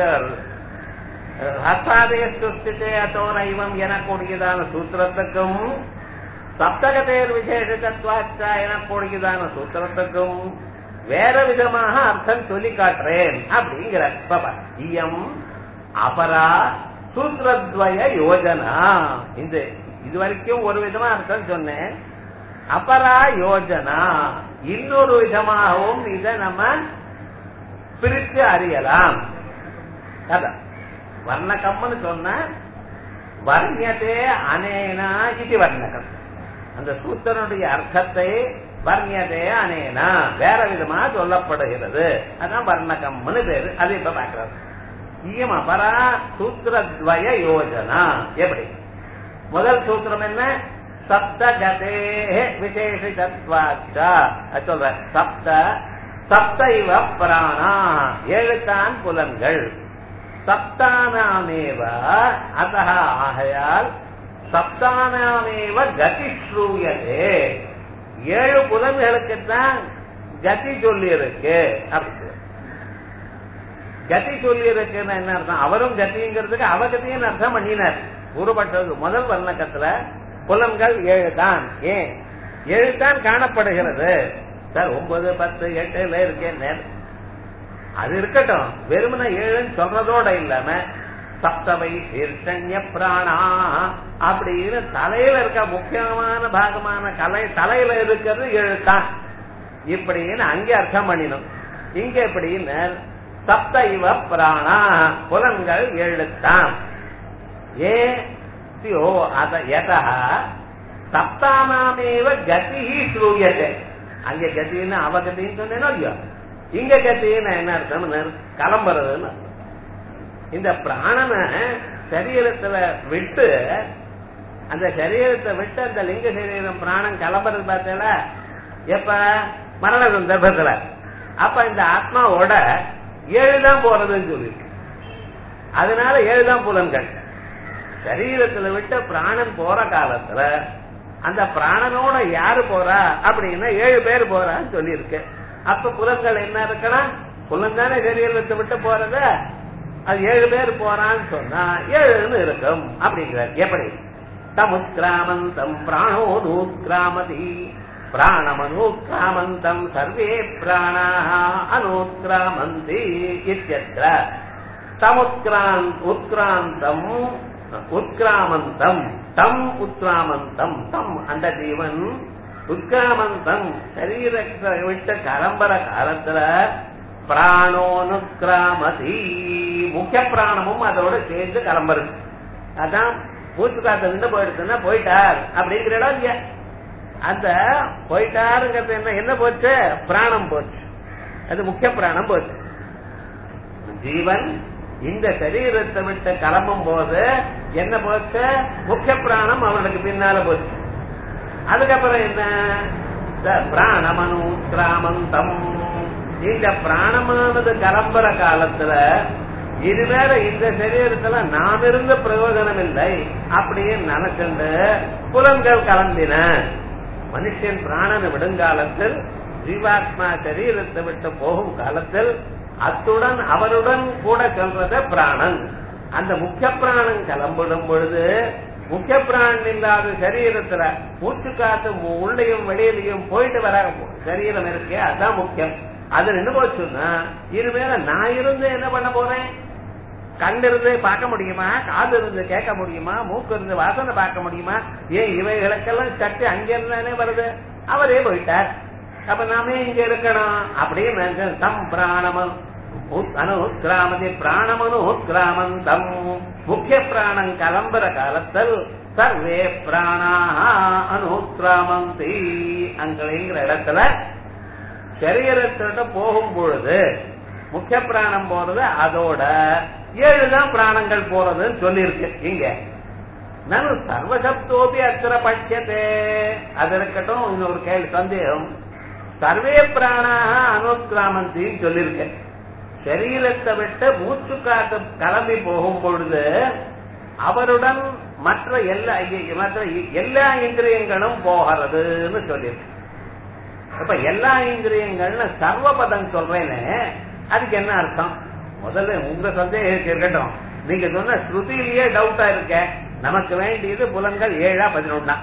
ஹஸ்தாதய சுஸ்திதே அதோ நைவம் எனக்கூடியதான சூத்திரத்துக்கும் சப்தகதேர் விசேஷத்துவாச்சா எனக்கூடியதான சூத்திரத்துக்கும் வேற விதமாக அர்த்தம் சொல்லி காட்டுறேன் அப்படிங்கிற பாப்பா இயம் அபரா சூத்திரத்வய யோஜனா இந்த இது வரைக்கும் ஒரு விதமா அர்த்தம் சொன்னேன் அபரா யோஜனா இன்னொரு விதமாகவும் இதை நம்ம பிரித்து அறியலாம் அதான் வர்ணகம்னு சொன்ன வர்ணியதே அனேனா இது வர்ணகம் அந்த சூத்திரனுடைய அர்த்தத்தை வர்ணியதே அனேனா வேற விதமா சொல்லப்படுகிறது அதான் வர்ணகம்னு பேரு அது இப்ப பாக்குறது ஈயம் அபரா சூத்திரத்வய யோஜனா எப்படி முதல் சூத்திரம் என்ன சப்தகதே விசேஷிதத்வாச்சா அது சொல்ற சப்த சப்த இவ பிராணா ஏழுத்தான் புலன்கள் சப்தானாமேவ அத ஆகையால் சப்தானாமேவ கதி ஸ்ரூயதே ஏழு புலன்களுக்குத்தான் கதி சொல்லி இருக்கு அப்படி சொல்றார். கதி சொல்லி இருக்குன்னு என்ன அர்த்தம் அவரும் கதிங்கிறதுக்கு அவகதின்னு அர்த்தம் பண்ணினார் கூறப்பட்டது முதல் வர்ணக்கத்துல புலன்கள் ஏழு தான் ஏன் ஏழு தான் காணப்படுகிறது சார் ஒன்பது பத்து எட்டுல இருக்கேன் அது இருக்கட்டும் வெறுமன ஏழுன்னு சொல்றதோட இல்லாம சப்தவை சீர்ஷண்ய பிராணா அப்படின்னு தலையில இருக்க முக்கியமான பாகமான கலை தலையில இருக்கிறது எழுத்தான் இப்படின்னு அங்கே அர்த்தம் பண்ணினோம் இங்க எப்படின்னு சப்த இவ பிராணா புலன்கள் எழுத்தான் ஏ சியோ அத எதா சப்தானாமேவ கதி ஸ்ரூயத்தை அங்க கத்தின்னு அவகத்தின்னு சொன்னேனோ இல்லையோ இங்க கத்தின்னு என்ன அர்த்தம் கிளம்புறதுன்னு அர்த்தம். இந்த பிராணனை சரீரத்துல விட்டு அந்த சரீரத்தை விட்டு அந்த லிங்க சரீரம் பிராணம் கிளம்புறது பார்த்தல எப்ப மரண சந்தர்ப்பத்துல அப்ப இந்த ஆத்மாவோட ஏழு தான் போறதுன்னு சொல்லிருக்கு அதனால ஏழு தான் புலன்கள் சரீரத்துல விட்டு பிராணன் போற காலத்துல அந்த பிராணனோட யாரு போறா அப்படின்னா ஏழு பேர் போறான்னு சொல்லியிருக்கு அப்ப புலன்கள் என்ன இருக்கணும் புலன் தானே சரீரத்தை விட்டு போறது அது ஏழு பேர் போறான்னு சொன்னா ஏழுன்னு இருக்கும் அப்படிங்கிறார் எப்படி தமுத்கிராமந்தம் பிராணோ நூத்கிராமதி பிராணமனூக்ராமந்தம் சர்வே பிராணாः அனூத்கிராமந்தி இत्यत्र தமுத்கிரான் உத்கிராந்தம் உத்கிராமந்தம் தம் உத்கிராமந்தம் தம் அந்த ஜீவன் உத்கிராமந்தம் சரீரத்தை விட்டு கலம்பர காலத்துல பிராணோனுக்கிராமதி முக்கிய பிராணமும் அதோட சேர்ந்து கிளம்புறது அதான் மூச்சு காத்து நின்று போயிடுச்சுன்னா போயிட்டார் அப்படிங்கிற இடம் இல்லையா அந்த போயிட்டாருங்கிறது என்ன என்ன போச்சு பிராணம் போச்சு அது முக்கிய பிராணம் போச்சு ஜீவன் இந்த சரீரத்தை விட்டு கிளம்பும் போது என்ன போச்சு முக்கிய பிராணம் அவனுக்கு பின்னால போச்சு அதுக்கப்புறம் என்ன பிராணமனு கிராமந்தம் இந்த பிராணமானது கிளம்புற காலத்துல இதுவேற இந்த சரீரத்துல நாம் இருந்த பிரயோஜனம் இல்லை அப்படின்னு நினைச்சுண்டு புலன்கள் கலந்தின மனுஷன் பிராணனை விடுங்காலத்தில் ஜீவாத்மா சரீரத்தை விட்டு போகும் காலத்தில் அத்துடன் அவருடன் கூட செல்றத பிராணன் அந்த முக்கிய பிராணன் கிளம்பிடும் பொழுது முக்கிய பிராணன் இல்லாத சரீரத்துல மூச்சு காத்து உள்ளையும் வெளியிலையும் போயிட்டு வர சரீரம் இருக்கே அதுதான் முக்கியம் அது நின்று போச்சுன்னா இனிமேல நான் இருந்து என்ன பண்ண போறேன் கண் இருந்து பார்க்க முடியுமா காது இருந்து கேட்க முடியுமா மூக்கு இருந்து வாசனை பார்க்க முடியுமா ஏன் இவைகளுக்கெல்லாம் சக்தி அங்க இருந்தானே வருது அவரே போயிட்டார் அப்ப நாமே இங்க இருக்கணும் அப்படின்னு தம் பிராணமன் அனுக்கிராமதி பிராணமனு கிராமந்தம் முக்கிய பிராணம் கலம்புற காலத்தில் சர்வே பிராணாக அனுக்கிராமந்தி அங்கிற இடத்துல சரீரத்தோட போகும் பொழுது முக்கிய பிராணம் போறது அதோட ஏழுதான் பிராணங்கள் போறதுன்னு சொல்லியிருக்கு இங்க நான் சர்வசப்தோபி அத்திர பட்சத்தே அது இருக்கட்டும் இன்னொரு கேள்வி சந்தேகம் சர்வே பிராணாக அனுக்கிராமந்தின்னு சொல்லியிருக்கேன் சரீரத்தை விட்டு மூச்சு காத்து கிளம்பி போகும் பொழுது அவருடன் மற்ற எல்லா மற்ற எல்லா இந்திரியங்களும் போகிறதுன்னு சொல்லியிருக்கு இப்ப எல்லா இந்திரியங்கள்னு சர்வபதம் சொல்றேன்னு அதுக்கு என்ன அர்த்தம் முதல்ல உங்க சந்தேகம் இருக்கட்டும் நீங்க சொன்ன ஸ்ருதியிலேயே டவுட்டா இருக்க நமக்கு வேண்டியது புலன்கள் ஏழா பதினொன்னா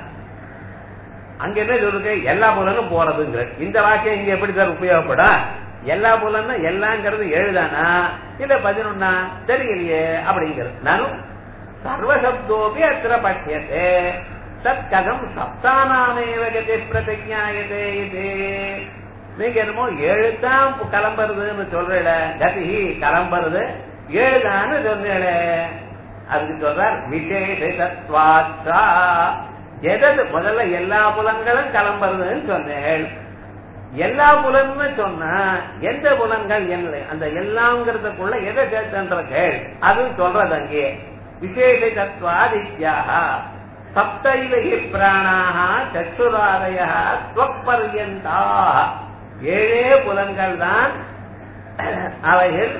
அங்க என்ன சொல்லுங்க எல்லா புலனும் போறதுங்கிற இந்த வாக்கியம் இங்க எப்படி சார் உபயோகப்படும் எல்லா புலனும் எல்லாங்கிறது ஏழுதானா இல்ல பதினொன்னா தெரியலையே அப்படிங்கிறது நானும் சர்வசப்தோபி அத்திர பட்சியத்தே தத் கதம் சப்தானாமேவ கதி பிரதிஜாயதே இது நீங்க என்னமோ ஏழுதான் கிளம்புறதுன்னு சொல்றல கதி கிளம்புறது ஏழுதான்னு சொன்னேன் அதுக்கு சொல்றார் விசேஷ தத்வாச்சா எதது முதல்ல எல்லா புலன்களும் கிளம்புறதுன்னு சொன்னேன் எல்லா புலன்னு சொன்னா எந்த புலன்கள் என்ன அந்த எல்லாங்கிறதுக்குள்ள எதை சேர்த்துன்ற கேள் அது சொல்றது அங்கே விசேஷ தத்வாதித்யாக சப்தைவ பிராணாக சச்சுராதய ஸ்வப்பர்யந்தா ஏழே புலன்கள் தான் அவைகள்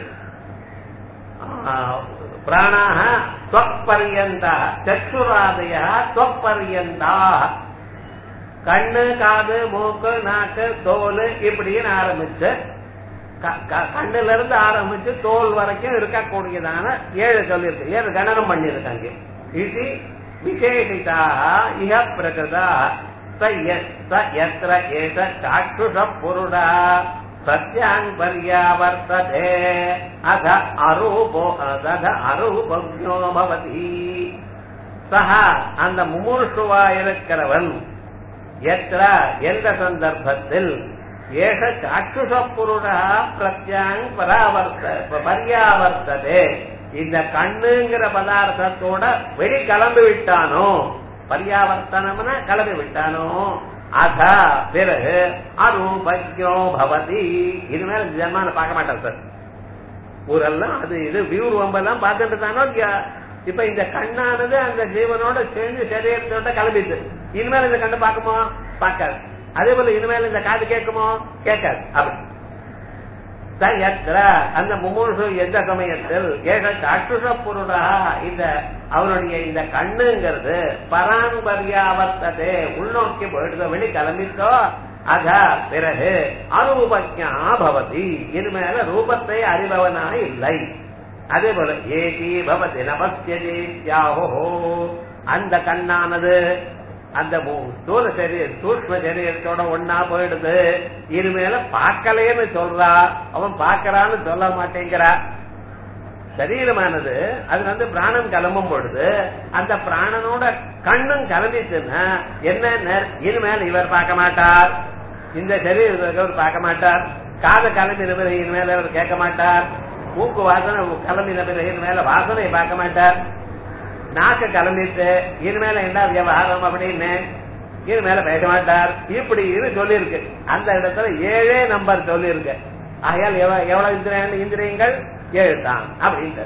பிராணாக ஸ்வப்பர்யந்தா சச்சுராதய ஸ்வப்பர்யந்தா கண்ணு காது மூக்கு நாக்கு தோல் இப்படின்னு ஆரம்பிச்சு கண்ணுல இருந்து ஆரம்பிச்சு தோல் வரைக்கும் இருக்கக்கூடியதான ஏழு சொல்லியிருக்கு ஏழு கணனம் பண்ணிருக்காங்க இது விசேஷிதாக இஹ பிரகிருதா எத்திர ஏத சாட்சுஷ புருடா சத்யாங் பர்யாவர்த்ததே அத அரூபோ அத அரூபோ பவதி சஹா அந்த முமூர்ஷுவா இருக்கிறவன் எத்திர எந்த சந்தர்ப்பத்தில் ஏக சாட்சுஷ புருடா பிரத்யாங் பராவர்த்த பர்யாவர்த்ததே இந்த கண்ணுங்கிற பதார்த்தத்தோட வெளி கிளம்பி விட்டானோ பர்யாவர்த்தனம்னா கிளம்பி விட்டானோ அத பிறகு அரூபஜோ பவதி இது மேல ஜென்மான பார்க்க மாட்டார் சார் ஊரெல்லாம் அது இது வியூர் வம்பெல்லாம் பார்த்துட்டு தானோ இல்லையா இப்ப இந்த கண்ணானது அந்த ஜீவனோட சேர்ந்து சரீரத்தோட கிளம்பிட்டு இனிமேல் இந்த கண்ணு பார்க்குமோ பார்க்காது அதே போல இனிமேல் இந்த காது கேட்குமோ கேட்காது அப்படி சயத்ர அந்த முமூர்ஷு எந்த சமயத்தில் ஏக அற்றுஷ பொருடா இந்த அவனுடைய இந்த கண்ணுங்கிறது பராம்பரியாவர்த்ததே உள்நோக்கி போயிடுதோ வெளி கிளம்பித்தோ அத பிறகு அனுபஜா பவதி இனிமேல ரூபத்தை அறிபவனா இல்லை அதே போல ஏகி பவதி நபஸ்யோ அந்த கண்ணானது அந்த ஸ்தூல சரீர சூக்ம சரீரத்தோட ஒன்னா போயிடுது இனிமேல பார்க்கலேன்னு சொல்றா அவன் பார்க்கறான்னு சொல்ல மாட்டேங்கிறா சரீரமானது அது வந்து பிராணம் கிளம்பும் பொழுது அந்த பிராணனோட கண்ணும் கிளம்பிச்சுன்னா என்ன இனிமேல் இவர் பார்க்க மாட்டார் இந்த சரீரத்தில் பார்க்க மாட்டார் காத கிளம்பின பிறகு இனிமேல் அவர் கேட்க மாட்டார் மூக்கு வாசனை கிளம்பின பிறகு இனிமேல வாசனை பார்க்க மாட்டார் நாக்கு கிளம்பிட்டு இனிமேல என்ன விவகாரம் அப்படின்னு இனிமேல பேச மாட்டார் இப்படி இது சொல்லியிருக்கு அந்த இடத்துல ஏழே நம்பர் சொல்லியிருக்கு ஆகையால் எவ்வளவு இந்திரியங்கள் இந்திரியங்கள் ஏழு தான் அப்படின்ட்டு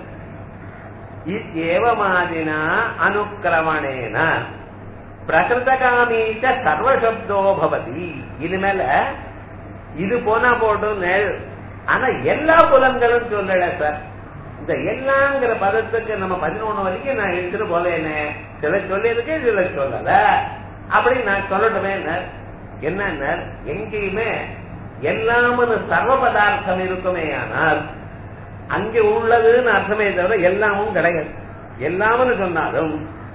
ஏவமாதினா அனுக்கிரமணேன பிரகிருதகாமீச்ச சர்வசப்தோ பவதி இனிமேல இது போனா போட்டும் ஆனா எல்லா புலன்களும் சொல்லல சார் இந்த எல்லாங்கிற பதத்துக்கு நம்ம பதினொன்னு வரைக்கும் நான் எடுத்துட்டு போலேனே சில சொல்லியிருக்கு சில சொல்லல அப்படி நான் சொல்லட்டுமே என்ன எங்கேயுமே எல்லாமனு சர்வ பதார்த்தம் இருக்குமே ஆனால் அங்கே உள்ளதுன்னு அர்த்தமே தவிர எல்லாமும் கிடையாது எல்லாம்னு சொன்னாலும்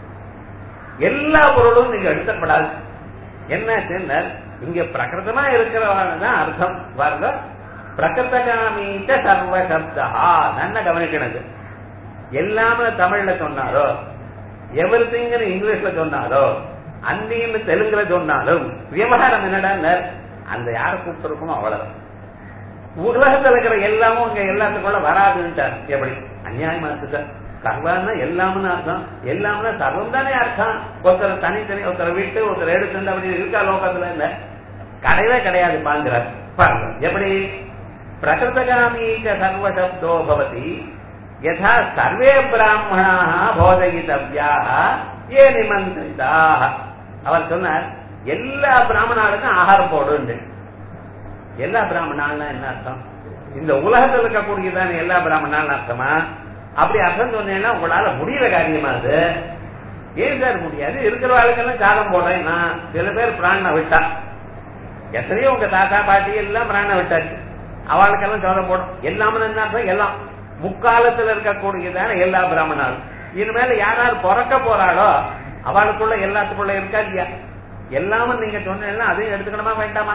எல்லா பொருளும் நீங்க எடுக்கப்படாது என்ன இங்க பிரகிருதமா இருக்கிறவன் அர்த்தம் பாருங்க பிரகத்தகாமீச்ச சர்வ சப்தா நன்ன கவனிக்கணுது எல்லாமே தமிழ்ல சொன்னாரோ எவ்ரி திங் இங்கிலீஷ்ல சொன்னாரோ அன்னின்னு தெலுங்குல சொன்னாலும் விவகாரம் என்னடா அந்த யார கூப்பிட்டுருக்கணும் அவ்வளவு உலகத்துல இருக்கிற எல்லாமும் இங்க எல்லாத்துக்குள்ள வராதுன்ட்டார் எப்படி அநியாயமா இருக்கு சார் சர்வான்னா எல்லாம்னு அர்த்தம் எல்லாம்னா சர்வம் தானே அர்த்தம் ஒருத்தர் தனித்தனி ஒருத்தர் விட்டு ஒருத்தர் எடுத்து அப்படி இருக்கா லோகத்துல இல்ல கிடையவே கிடையாது பாங்கிறார் பாருங்க எப்படி பிரகிருதகாமீச்ச சர்வசப்தோ பவதி யதா சர்வே பிராமணாக போதயித்தவியாக ஏ நிமந்திரிதாக அவர் சொன்னார் எல்லா பிராமணாளுக்கும் ஆகாரம் போடு எல்லா பிராமணாள்னா என்ன அர்த்தம் இந்த உலகத்தில் இருக்கக்கூடியதான எல்லா பிராமணாள்னு அர்த்தமா அப்படி அர்த்தம் சொன்னீங்கன்னா உங்களால முடியற காரியமா அது ஏன் சார் முடியாது இருக்கிறவாளுக்கெல்லாம் சாதம் போடுறேன் நான் சில பேர் பிராண விட்டா எத்தனையோ உங்க தாத்தா பாட்டி எல்லாம் பிராண விட்டாச்சு அவளுக்கெல்லாம் சோதம் போடும் எல்லாமே என்ன அர்த்தம் எல்லாம் முக்காலத்துல இருக்கக்கூடியதான எல்லா பிராமணாலும் இனிமேல யாராவது பிறக்க போறாளோ அவளுக்குள்ள எல்லாத்துக்குள்ள இருக்கா இல்லையா எல்லாமும் நீங்க சொன்னீங்கன்னா அதையும் எடுத்துக்கணுமா வேண்டாமா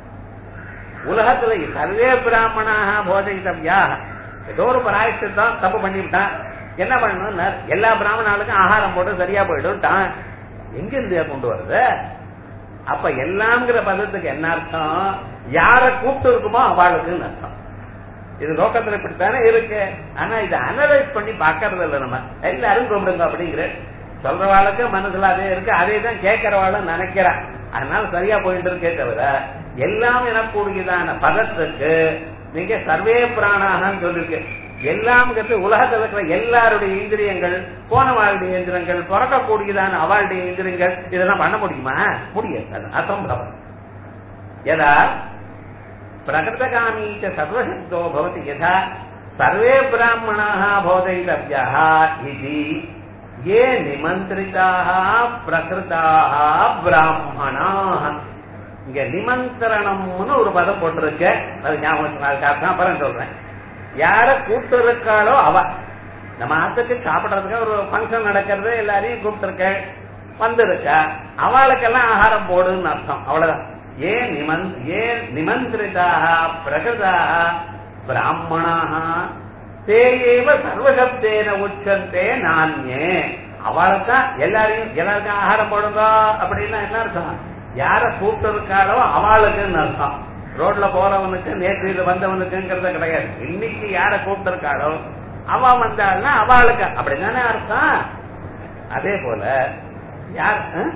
உலகத்துல சர்வே பிராமணாக போதித்தவ்யா ஏதோ ஒரு பிராயத்தான் தப்பு பண்ணிவிட்டான் என்ன பண்ணணும் எல்லா பிராமணாளுக்கும் ஆகாரம் போட்டு சரியா போயிடும்ட்டான் எங்க இருந்து கொண்டு வருது அப்ப எல்லாம்ங்கிற பதத்துக்கு என்ன அர்த்தம் யார கூப்பிட்டு இருக்குமோ அவளுக்குன்னு அர்த்தம் இது லோக்கத்துல இப்படித்தானே இருக்கு ஆனா இதை அனலைஸ் பண்ணி பாக்கறது இல்ல நம்ம எல்லாரும் கூப்பிடுங்க அப்படிங்கிற சொல்றவாளுக்கு மனசுல அதே இருக்கு அதே தான் கேட்கறவாளும் நினைக்கிறான் அதனால சரியா போயிட்டு இருக்கே தவிர எல்லாம் எனக்கூடியதான பதத்துக்கு நீங்க சர்வே பிராணாகன்னு சொல்லிருக்கு எல்லாம்ங்கிறது உலகத்தில் இருக்கிற எல்லாருடைய இந்திரியங்கள் போனவாளுடைய இந்திரங்கள் பிறக்கக்கூடியதான அவளுடைய இந்திரியங்கள் இதெல்லாம் பண்ண முடியுமா முடியாது அசம்பவம் யதா பிரகிருதகாமீச்ச சர்வசப்தோ பவதி யதா சர்வே பிராமணாः போதயித்தவ்யாः இது ஏ நிமந்திரிதாக பிரகிருதாக பிராமணாக இங்க நிமந்திரணம்னு ஒரு பதம் போட்டிருக்க அது ஞாபகம் அதுக்காக அப்புறம் சொல்றேன் யார கூப்பிட்டு இருக்காளோ அவ நம்ம ஆத்துக்கு சாப்பிடறதுக்கு ஒரு ஃபங்க்ஷன் நடக்கிறது எல்லாரையும் கூப்பிட்டு வந்திருக்கா அவளுக்கெல்லாம் ஆகாரம் போடுன்னு அர்த்தம் அவ்வளவுதான் ஏ நிமன் ஏ நிமந்திரிதாக பிரகதாக பிராமணாக தேயேவ சர்வசப்தேன உச்சந்தே நானே அவளுக்கு எல்லாரையும் எல்லாருக்கும் ஆகாரம் போடுங்க அப்படின்னா என்ன அர்த்தம் யார கூப்பிட்டு இருக்காளோ அவளுக்குன்னு அர்த்தம் ரோட்ல போறவனுக்கு நேற்று இது வந்தவனுக்குங்கிறத கிடையாது இன்னைக்கு யார கூப்பிட்டு இருக்காளோ அவ வந்தாள்னா அவளுக்கு அப்படிதானே அர்த்தம் அதே போல யார்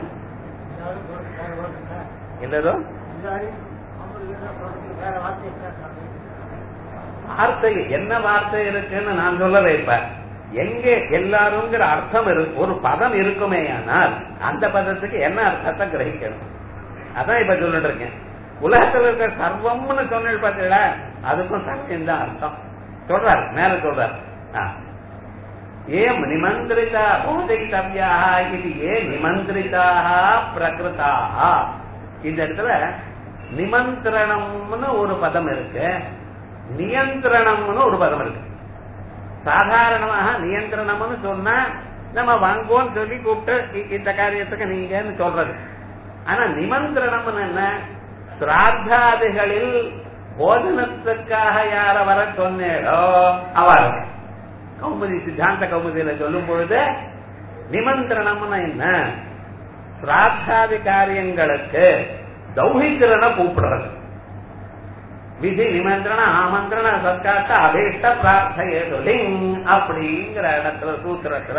என்னதோ வார்த்தை என்ன வார்த்தை இருக்குன்னு நான் சொல்லல இப்ப எங்கே எல்லாருங்கிற அர்த்தம் இருக்கு ஒரு பதம் இருக்குமே ஆனால் அந்த பதத்துக்கு என்ன அர்த்தத்தை கிரகிக்கணும் அதான் இப்ப சொல்லிட்டு இருக்கேன் உலகத்துல இருக்க சர்வம்னு சொன்னது பார்த்தீங்களா அதுக்கும் சத்தியம் தான் அர்த்தம் சொல்றாரு மேல சொல்றாரு ஆ. ஏம் நிமந்திரிதா போதித்தவ்யாக இது ஏ நிமந்திரிதாக பிரகிருதாக இந்த இடத்துல நிமந்திரணம்னு ஒரு பதம் இருக்கு நியந்திரணம்னு ஒரு பதம் இருக்கு சாதாரணமாக நியந்திரணம்னு சொன்னா நம்ம வாங்குவோம் சொல்லி கூப்பிட்டு இ- இந்த காரியத்துக்கு நீங்கன்னு சொல்றது ஆனா நிமந்திரணம்னு என்ன சிராத்தாதிகளில் போஜனத்துக்காக யார வர சொன்னேடோ அவர் கௌமுதி சித்தாந்த கௌமுதியில சொல்லும் பொழுது நிமந்திரணம்னு என்ன சிராத்தாதி காரியங்களுக்கு தௌஹித்திரனை கூப்பிடுறது விதி நிமந்திரண ஆமந்திரண சத்காட்ட அபீஷ்ட பிரார்த்தையே லிங் அப்படிங்கிற இடத்துல சூத்திரத்துல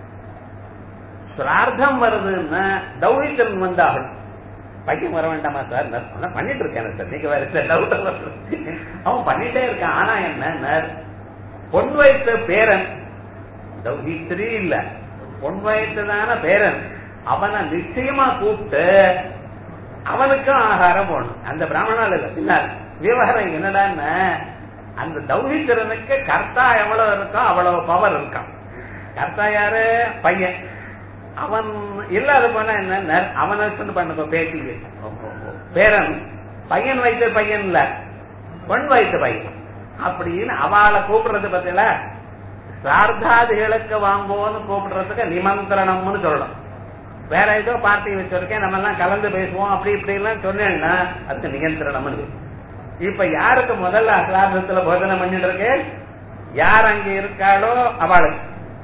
சிரார்த்தம் வருதுன்னா தௌஹித்தன் வந்தாகணும் பையன் வர வேண்டாமா சார் நான் சொன்னா பண்ணிட்டு இருக்கேன் சார் நீங்க வேற சார் டவுட் அவன் பண்ணிட்டே இருக்கான் ஆனா என்ன பொன் வயசு பேரன் தௌஹித்ரி இல்ல பொன் வயசுதான பேரன் அவனை நிச்சயமா கூப்பிட்டு அவனுக்கும் ஆகாரம் போடணும் அந்த பிராமணால் இல்ல பின்னால் விவகாரம் என்னடான்னு அந்த தௌஹித்திரனுக்கு கர்த்தா எவ்வளவு இருக்கோ அவ்வளவு பவர் இருக்கான் கர்த்தா யாரு பையன் அவன் இல்லாத போனா என்ன அவனை வச்சு பண்ண பேட்டிக்கு பேரன் பையன் வைத்த பையன் இல்ல பொன் வைத்த பையன் அப்படின்னு அவளை கூப்பிடுறது பத்தில சார்த்தாதிகளுக்கு வாங்குவோன்னு கூப்பிடுறதுக்கு நிமந்திரணம்னு சொல்லணும் வேற ஏதோ பார்ட்டி வச்சிருக்கேன் நம்ம எல்லாம் கலந்து பேசுவோம் அப்படி இப்படி எல்லாம் சொன்னேன்னா அதுக்கு நியந்திரணம் இப்ப யாருக்கு முதல்ல அசாதத்துல போதனை பண்ணிட்டு இருக்கு யார் அங்க இருக்காளோ அவளுக்கு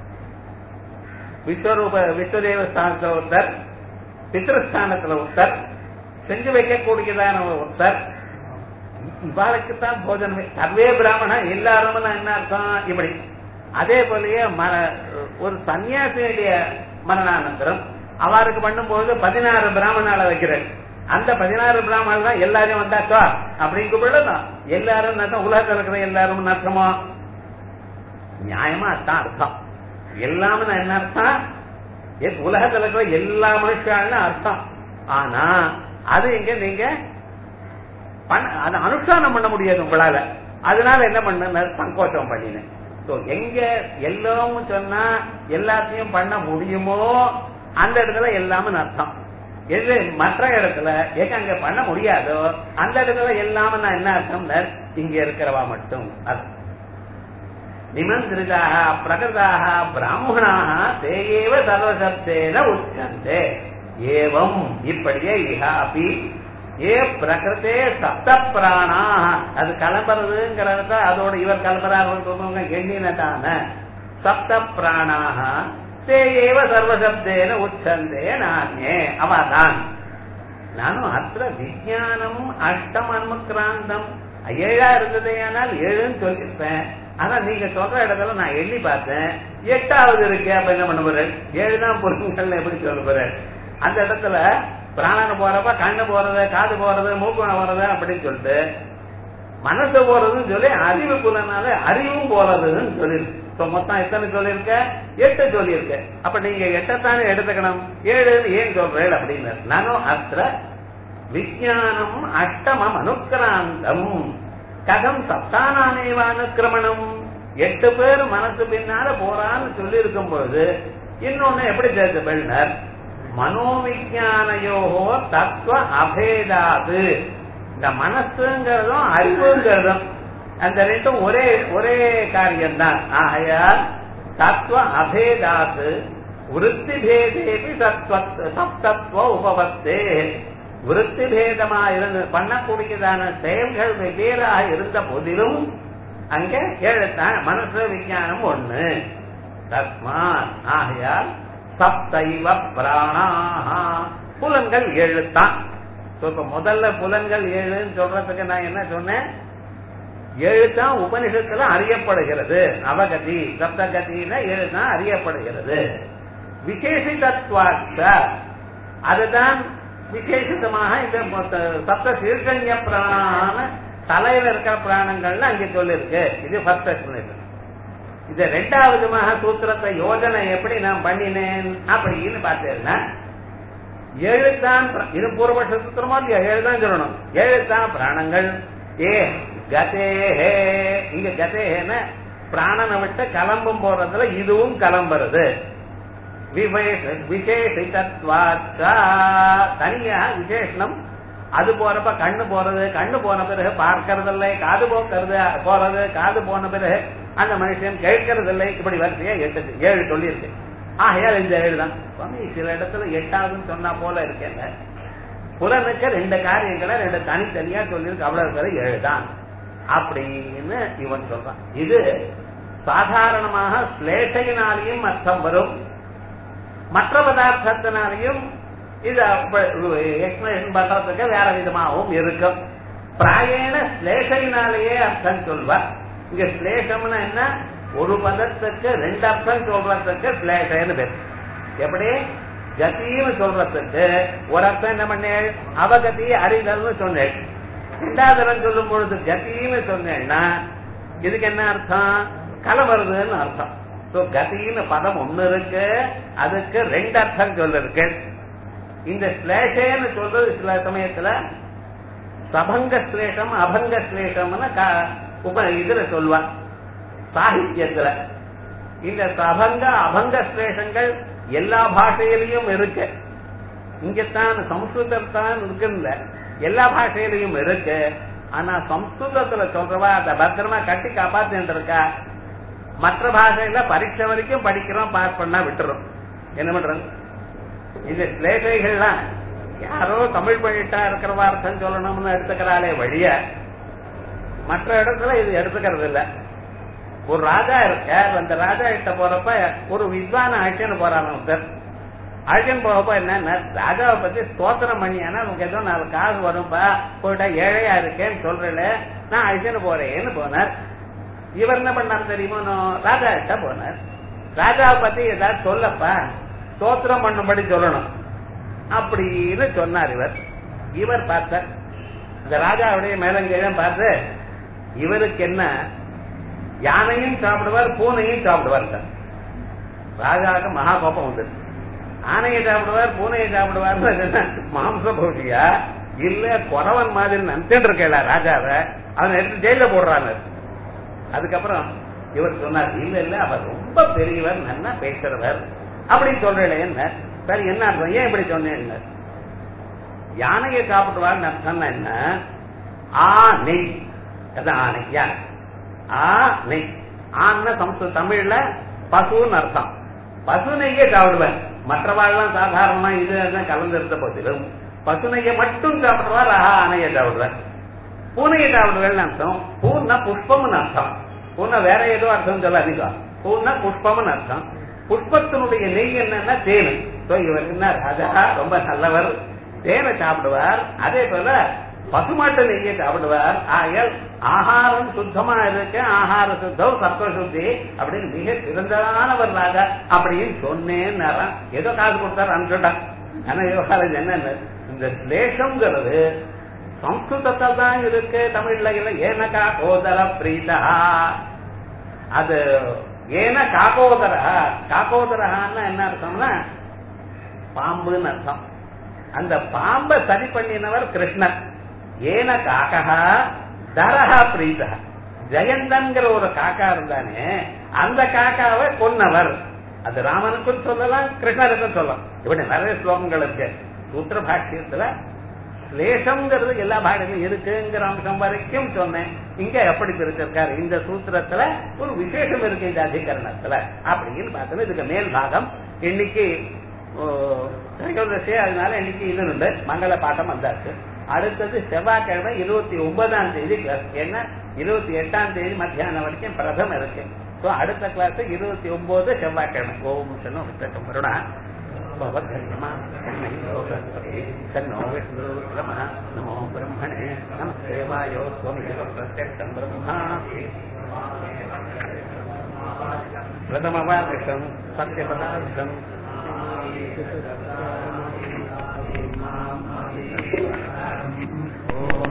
விஸ்வரூப விஸ்வதேவ ஸ்தானத்துல ஒருத்தர் பித்ருஸ்தானத்துல ஒருத்தர் செஞ்சு வைக்கக்கூடியதான ஒருத்தர் இவாளுக்கு தான் போஜனமே சர்வே பிராமணா எல்லாரும் என்ன அர்த்தம் இப்படி அதே போலயே மர- ஒரு சன்னியாசியுடைய மரணானந்தரம் அவருக்கு பண்ணும்போது பதினாறு பிராமணால வைக்கிறேன் அந்த பதினாறு பிராமணர் தான் எல்லாரும் வந்தாச்சோ அப்படின்னு கூப்பிடலாம் எல்லாரும் அர்த்தம் உலகத்தில் இருக்கிற எல்லாரும் அர்த்தமா நியாயமா அதான் அர்த்தம் எல்லாமே என்ன அர்த்தம் எ- உலகத்துல இருக்கிற எல்லா மனுஷான்னு அர்த்தம் ஆனா அது எங்க நீங்க பண்ண- அதை அனுஷ்டானம் பண்ண முடியாது உங்களால அதனால என்ன பண்ண சங்கோச்சம் பண்ணினேன் So, எங்க எல்லாம் சொன்னா எல்லாத்தையும் பண்ண முடியுமோ அந்த இடத்துல எல்லாமே அர்த்தம் எது மற்ற இடத்துல எங்க அங்க பண்ண முடியாதோ அந்த இடத்துல எல்லாமே நான் என்ன அர்த்தம் இங்க இருக்கிறவா மட்டும் அது நிமந்திரிதாக பிரகிருதாக பிராமணாக தேயேவ சர்வசப்தேன உச்சந்தே ஏவம் இப்படியே இஹா அப்பி ஏ பிரகிருத்தே சப்த பிராணா அது கிளம்புறதுங்கிறத அதோட இவர் கிளம்புறாங்க எண்ணினதான சப்த பிராணாக தேயேவ சர்வசப்தேன உச்சந்தே நானே அவதான் நானும் அத்த விஜயானம் அஷ்டம் அன்மக்ராந்தம் ஏழா இருந்ததே ஆனால் ஏழுன்னு சொல்லியிருப்பேன் ஆனா நீங்க சொல்ற இடத்துல நான் எண்ணி பார்த்தேன் எட்டாவது இருக்கு அப்ப என்ன பண்ண போறேன் ஏழு தான் பொருட்கள் எப்படி சொல்ல போறேன் அந்த இடத்துல பிராணனை போறப்ப கண்ணு போறது காது போறது மூக்குண போறது அப்படின்னு சொல்லிட்டு மனசு போறதுன்னு சொல்லி அறிவு புலனால அறிவும் போறதுன்னு சொல்லிருக்கு இப்ப மொத்தம் எத்தனை சொல்லியிருக்க எட்டு சொல்லியிருக்க அப்ப நீங்க எட்டத்தானே எடுத்துக்கணும் ஏழுன்னு ஏன் சொல்றேன் அப்படின்னு நானும் அத்த விஜயானம் அஷ்டமம் அனுக்கிராந்தம் கதம் சப்தானானேவ அனுக்கிரமணம் எட்டு பேர் மனசு பின்னால போறான்னு சொல்லி இருக்கும் பொழுது இன்னொன்னு எப்படி சேர்த்து பெண்ணர் மனோவிஜானையோகோ தத்துவ அபேதாது இந்த மனசுங்கிறதும் அறிவுங்கிறதும் அந்த ரெண்டும் ஒரே ஒரே காரியம்தான் ஆகையால் தத்துவ அபேதாத்து விருத்தி பேதேபி சப்தத்துவ உபவத்தே விருத்தி பேதமா இருந்து பண்ணக்கூடியதான செயல்கள் வெவ்வேறாக இருந்த போதிலும் அங்க ஏழுத்தான் மனசு விஞ்ஞானம் ஒண்ணு தஸ்மாத் ஆகையால் சப்தைவ பிராணாஹா புலன்கள் ஏழுத்தான் இப்ப முதல்ல புலன்கள் ஏழுன்னு சொல்றதுக்கு நான் என்ன சொன்னேன் ஏழு தான் உபனிஷத்துல அறியப்படுகிறது அவகதி சப்தகதியில ஏழு தான் அறியப்படுகிறது விசேஷிதத்வாச்ச அதுதான் விசேஷிதமாக இந்த மொத்த சப்த சீர்கண்ய பிராணான தலையில இருக்கிற பிராணங்கள்னு அங்கே சொல்லிருக்கு இது ஃபர்ஸ்ட் எக்ஸ்பிளேஷன் இந்த ரெண்டாவதுமாக சூத்திரத்தை யோஜனை எப்படி நான் பண்ணினேன் அப்படின்னு பார்த்தேன்னா ஏழுதான் பிர- இது பூர்வபட்ச சூத்திரமா இல்லையா ஏழுதான் சொல்லணும் ஏழுதான் பிராணங்கள் ஏ கதேஹே இங்க கதேஹேன பிராணனை விட்டு கிளம்பும் போறதுல இதுவும் கிளம்புறது விவேஷ- விசேஷிதத்வாச்சா தனியா விசேஷனம் அது போறப்ப கண்ணு போறது கண்ணு போன பிறகு பார்க்கறது இல்லை காது போக்குறது போறது காது போன பிறகு அந்த மனுஷன் கேட்கறது இல்லை இப்படி வரிசையா எட்டு ஏழு சொல்லியிருக்கு ஆகையால் இந்த ஏழு தான் சுவாமி சில இடத்துல எட்டாவதுன்னு சொன்னா போல இருக்கேன் புலனுக்கு ரெண்டு காரியங்களை ரெண்டு தனித்தனியா சொல்லியிருக்கு அவ்வளவு பேரு ஏழு தான் அப்படின்னு இவன் சொல்றான் இது சாதாரணமாக ஸ்லேஷையினாலையும் அர்த்தம் வரும் மற்ற பதார்த்தத்தினாலையும் இது எக்ஸ்பிளேஷன் பண்றதுக்கு வேற விதமாகவும் இருக்கும் பிராயண ஸ்லேஷையினாலேயே அர்த்தம் சொல்வார் இங்க ஸ்லேஷம்னா என்ன ஒரு பதத்துக்கு ரெண்டு அர்த்தம் சொல்றதுக்கு ஸ்லேஷன்னு பேர் எப்படி கத்தின்னு சொல்றதுக்கு ஒரு அர்த்தம் என்ன பண்ணேன் அவகதி அறிதல்னு சொன்னேன் ரெண்டாவது தரம் சொல்லும் பொழுது கத்தின்னு சொன்னேன்னா இதுக்கு என்ன அர்த்தம் கலை வருதுன்னு அர்த்தம் சோ கதின்னு பதம் ஒண்ணு இருக்கு அதுக்கு ரெண்டு அர்த்தம் சொல்லிருக்கு இந்த ஸ்லேஷேன்னு சொல்றது சில சமயத்துல சபங்க ஸ்லேஷம் அபங்க ஸ்லேஷம்னு க- உப இதுல சொல்லுவான் சாகித்யத்துல இந்த சபங்க அபங்க ஸ்லேஷங்கள் எல்லா பாஷையிலையும் இருக்கு இங்கத்தான் சம்ஸ்கிருதத்தான் இருக்குல்ல எல்லா பாஷையிலையும் இருக்கு ஆனா சம்ஸ்கிருதத்துல சொல்றவா அதை பத்திரமா கட்டி காப்பாத்திட்டு இருக்கா மற்ற பாஷையில பரீட்சை வரைக்கும் படிக்கிறோம் பாஸ் பண்ணா விட்டுறோம் என்ன பண்றது இந்த ஸ்லேஷைகள்லாம் யாரோ தமிழ் பண்ணிட்டா இருக்கிறவா அர்த்தம் சொல்லணும்னு எடுத்துக்கிறாளே வழிய மற்ற இடத்துல இது எடுத்துக்கிறது இல்ல ஒரு ராஜா இருக்கார் அந்த ராஜா கிட்ட போறப்ப ஒரு வித்வான அழைச்சுன்னு போறான் ஒருத்தர் அழைச்சுன்னு போறப்ப என்ன ராஜாவை பத்தி ஸ்தோத்திரம் பண்ணியானா உனக்கு ஏதோ நாலு காசு வரும்பா போயிட்டா ஏழையா இருக்கேன்னு சொல்றேன் நான் அழைச்சுன்னு போறேன்னு போனார் இவர் என்ன பண்ணார் தெரியுமா நான் ராஜா கிட்ட போனார் ராஜாவை பத்தி ஏதாவது சொல்லப்பா ஸ்தோத்திரம் பண்ணும்படி சொல்லணும் அப்படின்னு சொன்னார் இவர் இவர் பார்த்தார் இந்த ராஜாவுடைய மேலங்கீழம் பார்த்து இவருக்கு என்ன யானையும் சாப்பிடுவார் பூனையும் சாப்பிடுவார் சார் ராஜாவுக்கு மகா கோபம் வந்தது ஆனையை சாப்பிடுவார் பூனையை சாப்பிடுவார் மாம்ச பௌஷியா இல்ல குறவன் மாதிரி நினைச்சுட்டு இருக்கல ராஜாவை அவன் எடுத்து ஜெயில போடுறாங்க அதுக்கப்புறம் இவர் சொன்னார் இல்ல இல்ல அவர் ரொம்ப பெரியவர் நல்லா பேசுறவர் அப்படி சொல்றேன் என்ன சரி என்ன அர்த்தம் ஏன் இப்படி சொன்னேன் யானையை சாப்பிடுவார்னு அர்த்தம்னா என்ன ஆ நெய் அதான் ஆனை யானை ஆ நெய் ஆன்னா சம்ஸ்கிருத தமிழ்ல பசுன்னு அர்த்தம் பசு நெய்யே சாப்பிடுவேன் மற்றவாள்லாம் சாதாரணமா இது அதுதான் கலந்து இருந்த போதிலும் பசு நெய்யை மட்டும் சாப்பிடுவார் ஆஹா ஆனையை சாப்பிடுவேன் பூனையை சாப்பிடுவேன்னு அர்த்தம் பூன்னா புஷ்பம்னு அர்த்தம் பூனை வேற ஏதோ அர்த்தம் சொல்லாதீங்க பூன்னா புஷ்பம்னு அர்த்தம் புஷ்பத்தினுடைய நெய் என்னன்னா தேனு சோ இவர் என்ன ராஜா ரொம்ப நல்லவர் தேனை சாப்பிடுவார் அதே போல பசுமாட்டு நெய்யை சாப்பிடுவார் ஆகையால் ஆகாரம் சுத்தமா இருக்கு ஆகார சுத்தம் சத்வ சுத்தி அப்படின்னு மிக சிறந்ததானவர் ராஜா அப்படின்னு சொன்னேன் ஏதோ காசு கொடுத்தாரு அனுப்பிச்சுட்டான் ஆனா விவகாரம் என்னன்னு இந்த ஸ்லேஷம்ங்கிறது சம்ஸ்கிருதத்தில் தான் இருக்கு தமிழ்ல இல்ல ஏனகா கோதர பிரீதா அது ஏன காக்கோதர காக்கோதரஹான்னா என்ன அர்த்தம்னா பாம்புன்னு அர்த்தம் அந்த பாம்பை சரி பண்ணினவர் கிருஷ்ணர் ஏன காக்கா தரஹா பிரீதா ஜெயந்தன்கிற ஒரு காக்கா இருந்தானே அந்த காக்காவை கொன்னவர் அது ராமனுக்கும் சொல்லலாம் கிருஷ்ணருக்கும் சொல்லலாம் இப்படி நிறைய ஸ்லோகங்கள் இருக்கு சூத்திர பாஷ்யத்துல ஸ்லேஷம்ங்கிறது எல்லா பாடலும் இருக்குங்கிற அம்சம் வரைக்கும் சொன்னேன் இங்க எப்படி பிரிச்சிருக்காரு இந்த சூத்திரத்துல ஒரு விசேஷம் இருக்கு இந்த அதிகரணத்துல அப்படின்னு பார்த்தோம் இதுக்கு மேல் பாகம் இன்னைக்கு திரையோதசி அதனால இன்னைக்கு இது உண்டு மங்கள பாட்டம் வந்தாச்சு அடுத்தது செவ்வாய்க்கிழமை இருபத்தி ஒன்பதாம் தேதி கிளாஸ் ஏன்னா இருபத்தி எட்டாம் தேதி மத்தியானம் வரைக்கும் பிரதம் இருக்கு ஸோ அடுத்த கிளாஸ் இருபத்தி ஒன்பது செவ்வாய்க்கிழமை ஓம் சனோ வித்தகம் வருணா तन्नो विष्णुरुक्रमः नमो ब्रह्मणे नमस्तेवायो त्वमेव प्रत्यक्षम् ब्रह्मासि प्रथमवादिशम् सत्यपदार्थम्